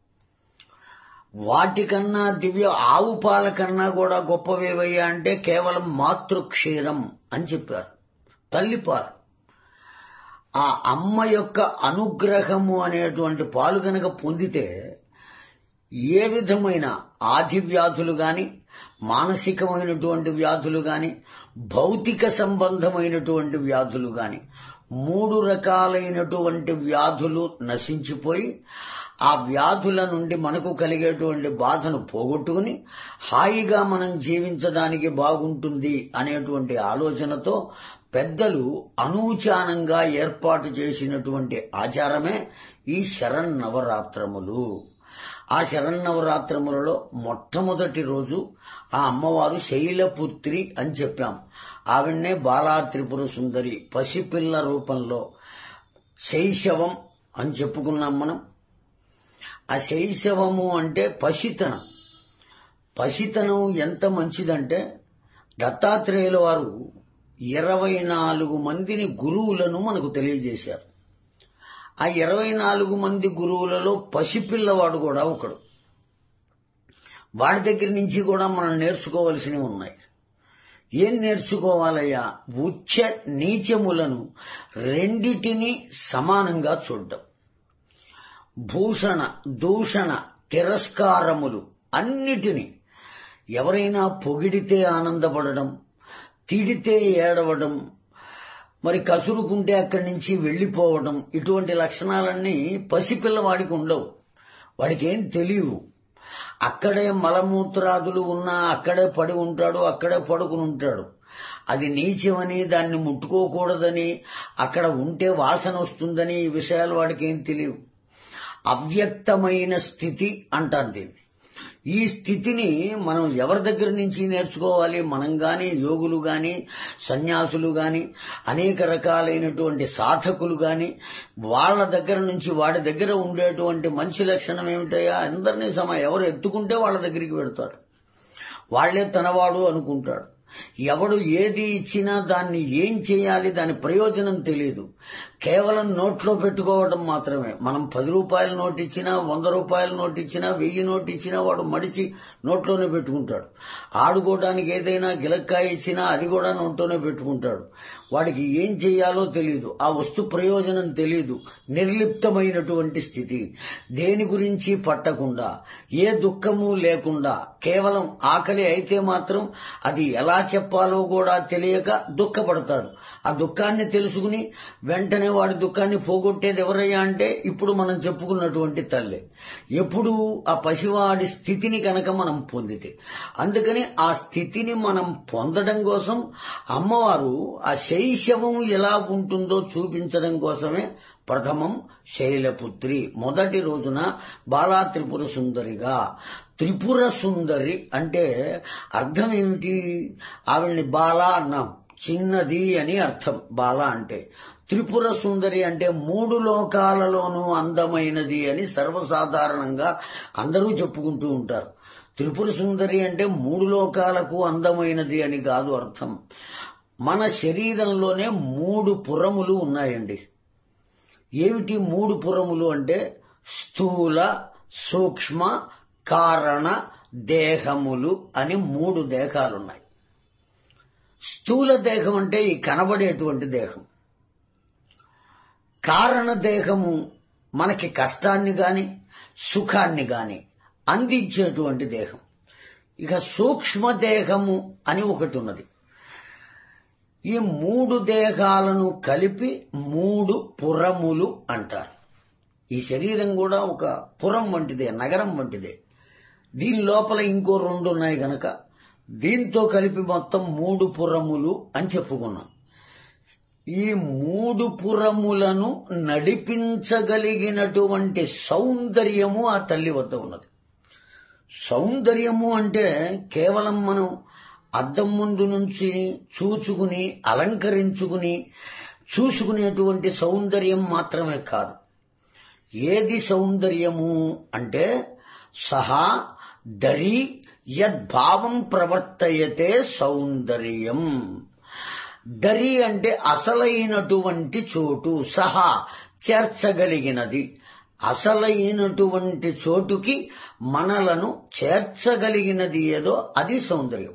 వాటికన్నా దివ్య ఆవు పాల కన్నా కూడా గొప్పవేవయ్యా అంటే కేవలం మాతృక్షీరం అని చెప్పారు తల్లిపాలు ఆ అమ్మ యొక్క అనుగ్రహము అనేటువంటి పాలు గనక పొందితే ఏ విధమైన ఆది వ్యాధులు గాని మానసికమైనటువంటి వ్యాధులు గాని భౌతిక సంబంధమైనటువంటి వ్యాధులు గాని మూడు రకాలైనటువంటి వ్యాధులు నశించిపోయి ఆ వ్యాధుల నుండి మనకు కలిగేటువంటి బాధను పోగొట్టుకుని హాయిగా మనం జీవించడానికి బాగుంటుంది అనేటువంటి ఆలోచనతో పెద్దలు అనూచానంగా ఏర్పాటు చేసినటువంటి ఆచారమే ఈ శరన్నవరాత్రములు ఆ శరన్నవరాత్రములలో మొట్టమొదటి రోజు ఆ అమ్మవారు శైలపుత్రి అని చెప్పాం ఆవిడ్నే బాలా త్రిపుర సుందరి పసిపిల్ల రూపంలో శైశవం అని చెప్పుకున్నాం మనం ఆ శైశవము అంటే పసితనం పసితనం ఎంత మంచిదంటే దత్తాత్రేయుల వారు ఇరవై నాలుగు మందిని గురువులను మనకు తెలియజేశారు ఆ ఇరవై నాలుగు మంది గురువులలో పసిపిల్లవాడు కూడా ఒకడు వాడి దగ్గర నుంచి కూడా మనం నేర్చుకోవలసినవి ఉన్నాయి ఏం నేర్చుకోవాలయ్యా ఉచ్చ నీచములను రెండిటిని సమానంగా చూడ్డం భూషణ దూషణ తిరస్కారములు అన్నిటినీ ఎవరైనా పొగిడితే ఆనందపడడం తిడితే ఏడవడం మరి కసురుకుంటే అక్కడి నుంచి వెళ్లిపోవడం ఇటువంటి లక్షణాలన్నీ పసిపిల్లవాడికి ఉండవు వాడికి ఏం తెలియవు అక్కడే మలమూత్రాదులు ఉన్నా అక్కడే పడి ఉంటాడు అక్కడే పడుకుని ఉంటాడు అది నీచమని దాన్ని ముట్టుకోకూడదని అక్కడ ఉంటే వాసన వస్తుందని ఈ విషయాలు వాడికి ఏం తెలియవు అవ్యక్తమైన స్థితి అంటారు దీన్ని ఈ స్థితిని మనం ఎవరి దగ్గర నుంచి నేర్చుకోవాలి మనం గాని యోగులు గాని సన్యాసులు గాని అనేక రకాలైనటువంటి సాధకులు గాని వాళ్ళ దగ్గర నుంచి వాడి దగ్గర ఉండేటువంటి మంచి లక్షణం ఏమిటయా అందరినీ సమ ఎవరు ఎత్తుకుంటే వాళ్ళ దగ్గరికి పెడతాడు వాళ్లే తనవాడు అనుకుంటాడు ఎవడు ఏది ఇచ్చినా దాన్ని ఏం చేయాలి దాని ప్రయోజనం తెలియదు కేవలం నోట్లో పెట్టుకోవడం మాత్రమే మనం పది రూపాయల నోటు ఇచ్చినా వంద రూపాయల నోటు ఇచ్చినా వెయ్యి నోటు ఇచ్చినా వాడు మడిచి నోట్లోనే పెట్టుకుంటాడు ఆడుకోవడానికి ఏదైనా గిలక్కాయ ఇచ్చినా అది కూడా నోట్లోనే పెట్టుకుంటాడు వాడికి ఏం చేయాలో తెలియదు ఆ వస్తు ప్రయోజనం తెలియదు నిర్లిప్తమైనటువంటి స్థితి దేని గురించి పట్టకుండా ఏ దుఃఖము లేకుండా కేవలం ఆకలి అయితే మాత్రం అది ఎలా చెప్పాలో కూడా తెలియక దుఃఖపడతాడు ఆ దుఃఖాన్ని తెలుసుకుని వెంటనే వాడి దుఃఖాన్ని పోగొట్టేది ఎవరయ్యా అంటే ఇప్పుడు మనం చెప్పుకున్నటువంటి తల్లి ఎప్పుడు ఆ పసివాడి స్థితిని కనుక మనం పొందితే అందుకని ఆ స్థితిని మనం పొందడం కోసం అమ్మవారు ఆ శైశవం ఎలా ఉంటుందో చూపించడం కోసమే ప్రథమం శైలపుత్రి మొదటి రోజున బాలా త్రిపుర సుందరిగా త్రిపుర సుందరి అంటే అర్థం ఏమిటి ఆవిడ్ని బాలా అన్నాం చిన్నది అని అర్థం బాల అంటే త్రిపుర సుందరి అంటే మూడు లోకాలలోనూ అందమైనది అని సర్వసాధారణంగా అందరూ చెప్పుకుంటూ ఉంటారు త్రిపుర సుందరి అంటే మూడు లోకాలకు అందమైనది అని కాదు అర్థం మన శరీరంలోనే మూడు పురములు ఉన్నాయండి ఏమిటి మూడు పురములు అంటే స్థూల సూక్ష్మ కారణ దేహములు అని మూడు దేహాలున్నాయి స్థూల దేహం అంటే ఈ కనబడేటువంటి దేహం కారణ దేహము మనకి కష్టాన్ని గాని సుఖాన్ని గాని అందించేటువంటి దేహం ఇక సూక్ష్మ దేహము అని ఒకటి ఉన్నది ఈ మూడు దేహాలను కలిపి మూడు పురములు అంటారు ఈ శరీరం కూడా ఒక పురం వంటిదే నగరం వంటిదే దీని లోపల ఇంకో రెండు ఉన్నాయి గనక దీంతో కలిపి మొత్తం మూడు పురములు అని చెప్పుకున్నాం ఈ మూడు పురములను నడిపించగలిగినటువంటి సౌందర్యము ఆ తల్లి వద్ద ఉన్నది సౌందర్యము అంటే కేవలం మనం అద్దం ముందు నుంచి చూచుకుని అలంకరించుకుని చూసుకునేటువంటి సౌందర్యం మాత్రమే కాదు ఏది సౌందర్యము అంటే సహా దరి యద్భావం ప్రవర్తయతే సౌందర్యం దరి అంటే అసలైనటువంటి చోటు సహా చేర్చగలిగినది అసలైనటువంటి చోటుకి మనలను చేర్చగలిగినది ఏదో అది సౌందర్యం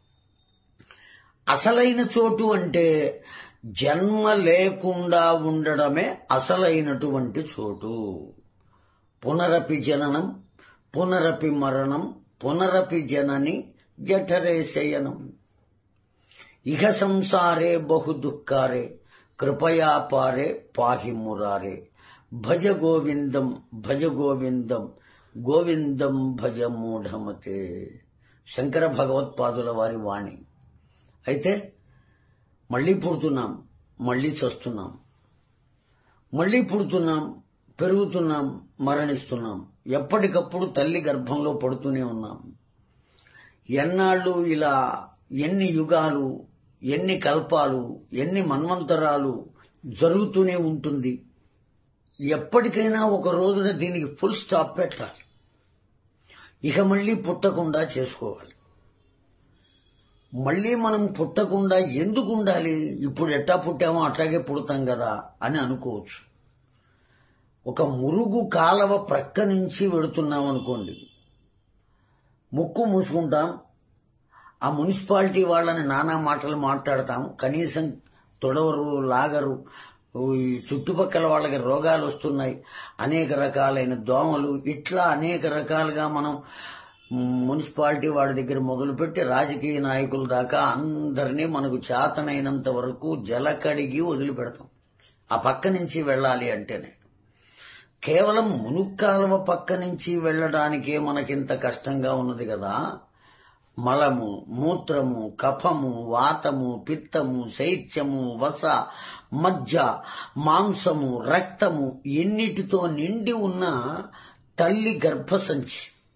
అసలైన చోటు అంటే జన్మ లేకుండా ఉండడమే అసలైనటువంటి చోటు పునరపి జననం పునరపి మరణం పునరపి జనని జఠరే శయనం ఇహ సంసారే బహు దుఃఖారే కృపయా పారే పాహి మురారే భజ గోవిందం భజ గోవిందం గోవిందం భజ మూఢమతే శంకర భగవత్పాదుల వారి వాణి అయితే మళ్ళీ పుడుతున్నాం మళ్ళీ చస్తున్నాం మళ్ళీ పుడుతున్నాం పెరుగుతున్నాం మరణిస్తున్నాం ఎప్పటికప్పుడు తల్లి గర్భంలో పడుతూనే ఉన్నాం ఎన్నాళ్ళు ఇలా ఎన్ని యుగాలు ఎన్ని కల్పాలు ఎన్ని మన్వంతరాలు జరుగుతూనే ఉంటుంది ఎప్పటికైనా ఒక రోజున దీనికి ఫుల్ స్టాప్ పెట్టాలి ఇక మళ్ళీ పుట్టకుండా చేసుకోవాలి మళ్ళీ మనం పుట్టకుండా ఎందుకు ఉండాలి ఇప్పుడు ఎట్టా పుట్టామో అట్లాగే పుడతాం కదా అని అనుకోవచ్చు ఒక మురుగు కాలవ ప్రక్క నుంచి వెడుతున్నాం అనుకోండి ముక్కు మూసుకుంటాం ఆ మున్సిపాలిటీ వాళ్ళని నానా మాటలు మాట్లాడతాం కనీసం తొడవరు లాగరు ఈ చుట్టుపక్కల వాళ్ళకి రోగాలు వస్తున్నాయి అనేక రకాలైన దోమలు ఇట్లా అనేక రకాలుగా మనం మున్సిపాలిటీ వాడి దగ్గర మొదలుపెట్టి రాజకీయ నాయకుల దాకా అందరినీ మనకు చేతనైనంత వరకు జలకడిగి వదిలిపెడతాం ఆ పక్క నుంచి వెళ్ళాలి అంటేనే కేవలం మునుక్కాలవ పక్క నుంచి వెళ్ళడానికే మనకింత కష్టంగా ఉన్నది కదా మలము మూత్రము కఫము వాతము పిత్తము శైత్యము వస మజ్జ మాంసము రక్తము ఎన్నిటితో నిండి ఉన్న తల్లి గర్భసంచి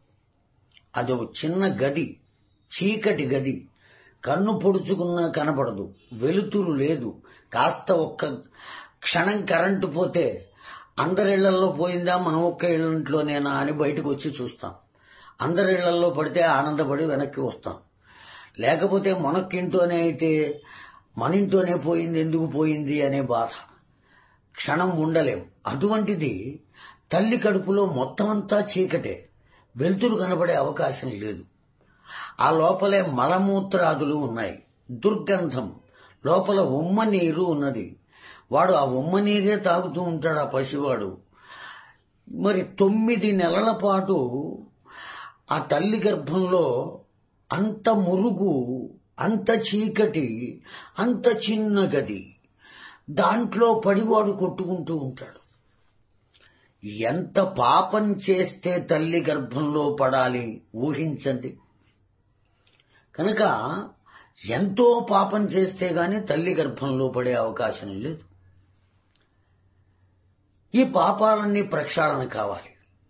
అదో చిన్న గది చీకటి గది కన్ను పొడుచుకున్నా కనపడదు వెలుతురు లేదు కాస్త ఒక్క క్షణం కరెంటు పోతే అందరిళ్లలో పోయిందా మనం ఒక్క ఇళ్ళంట్లోనేనా అని బయటకు వచ్చి చూస్తాం అందరిళ్లలో పడితే ఆనందపడి వెనక్కి వస్తాం లేకపోతే మనక్కింటోనే అయితే మన ఇంట్లోనే పోయింది ఎందుకు పోయింది అనే బాధ క్షణం ఉండలేం అటువంటిది తల్లి కడుపులో మొత్తం అంతా చీకటే వెలుతురు కనబడే అవకాశం లేదు ఆ లోపలే మలమూత్రాదులు ఉన్నాయి దుర్గంధం లోపల ఉమ్మ నీరు ఉన్నది వాడు ఆ ఉమ్మ నీరే తాగుతూ ఉంటాడు ఆ పసివాడు మరి తొమ్మిది నెలల పాటు ఆ తల్లి గర్భంలో అంత మురుగు అంత చీకటి అంత చిన్న గది దాంట్లో పడివాడు కొట్టుకుంటూ ఉంటాడు ఎంత పాపం చేస్తే తల్లి గర్భంలో పడాలి ఊహించండి కనుక ఎంతో పాపం చేస్తే గాని తల్లి గర్భంలో పడే అవకాశం లేదు ఈ పాపాలన్నీ ప్రక్షాళన కావాలి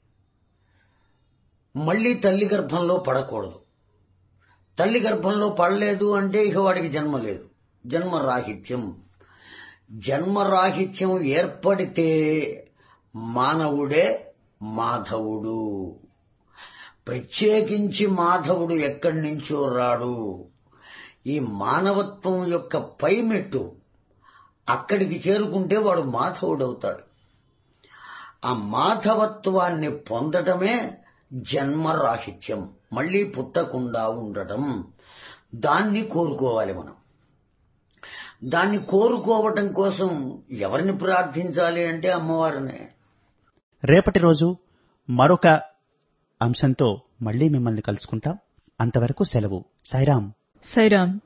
మళ్ళీ తల్లి గర్భంలో పడకూడదు తల్లి గర్భంలో పడలేదు అంటే ఇక వాడికి జన్మ లేదు జన్మరాహిత్యం జన్మరాహిత్యం ఏర్పడితే మానవుడే మాధవుడు ప్రత్యేకించి మాధవుడు ఎక్కడి నుంచో రాడు ఈ మానవత్వం యొక్క పైమెట్టు అక్కడికి చేరుకుంటే వాడు మాధవుడవుతాడు ఆ మాధవత్వాన్ని పొందటమే జన్మరాహిత్యం మళ్ళీ పుట్టకుండా ఉండటం దాన్ని కోరుకోవాలి మనం దాన్ని కోరుకోవటం కోసం ఎవరిని ప్రార్థించాలి అంటే అమ్మవారినే రేపటి రోజు మరొక అంశంతో మళ్ళీ మిమ్మల్ని కలుసుకుంటాం అంతవరకు సెలవు సాయిరాం సైరామ్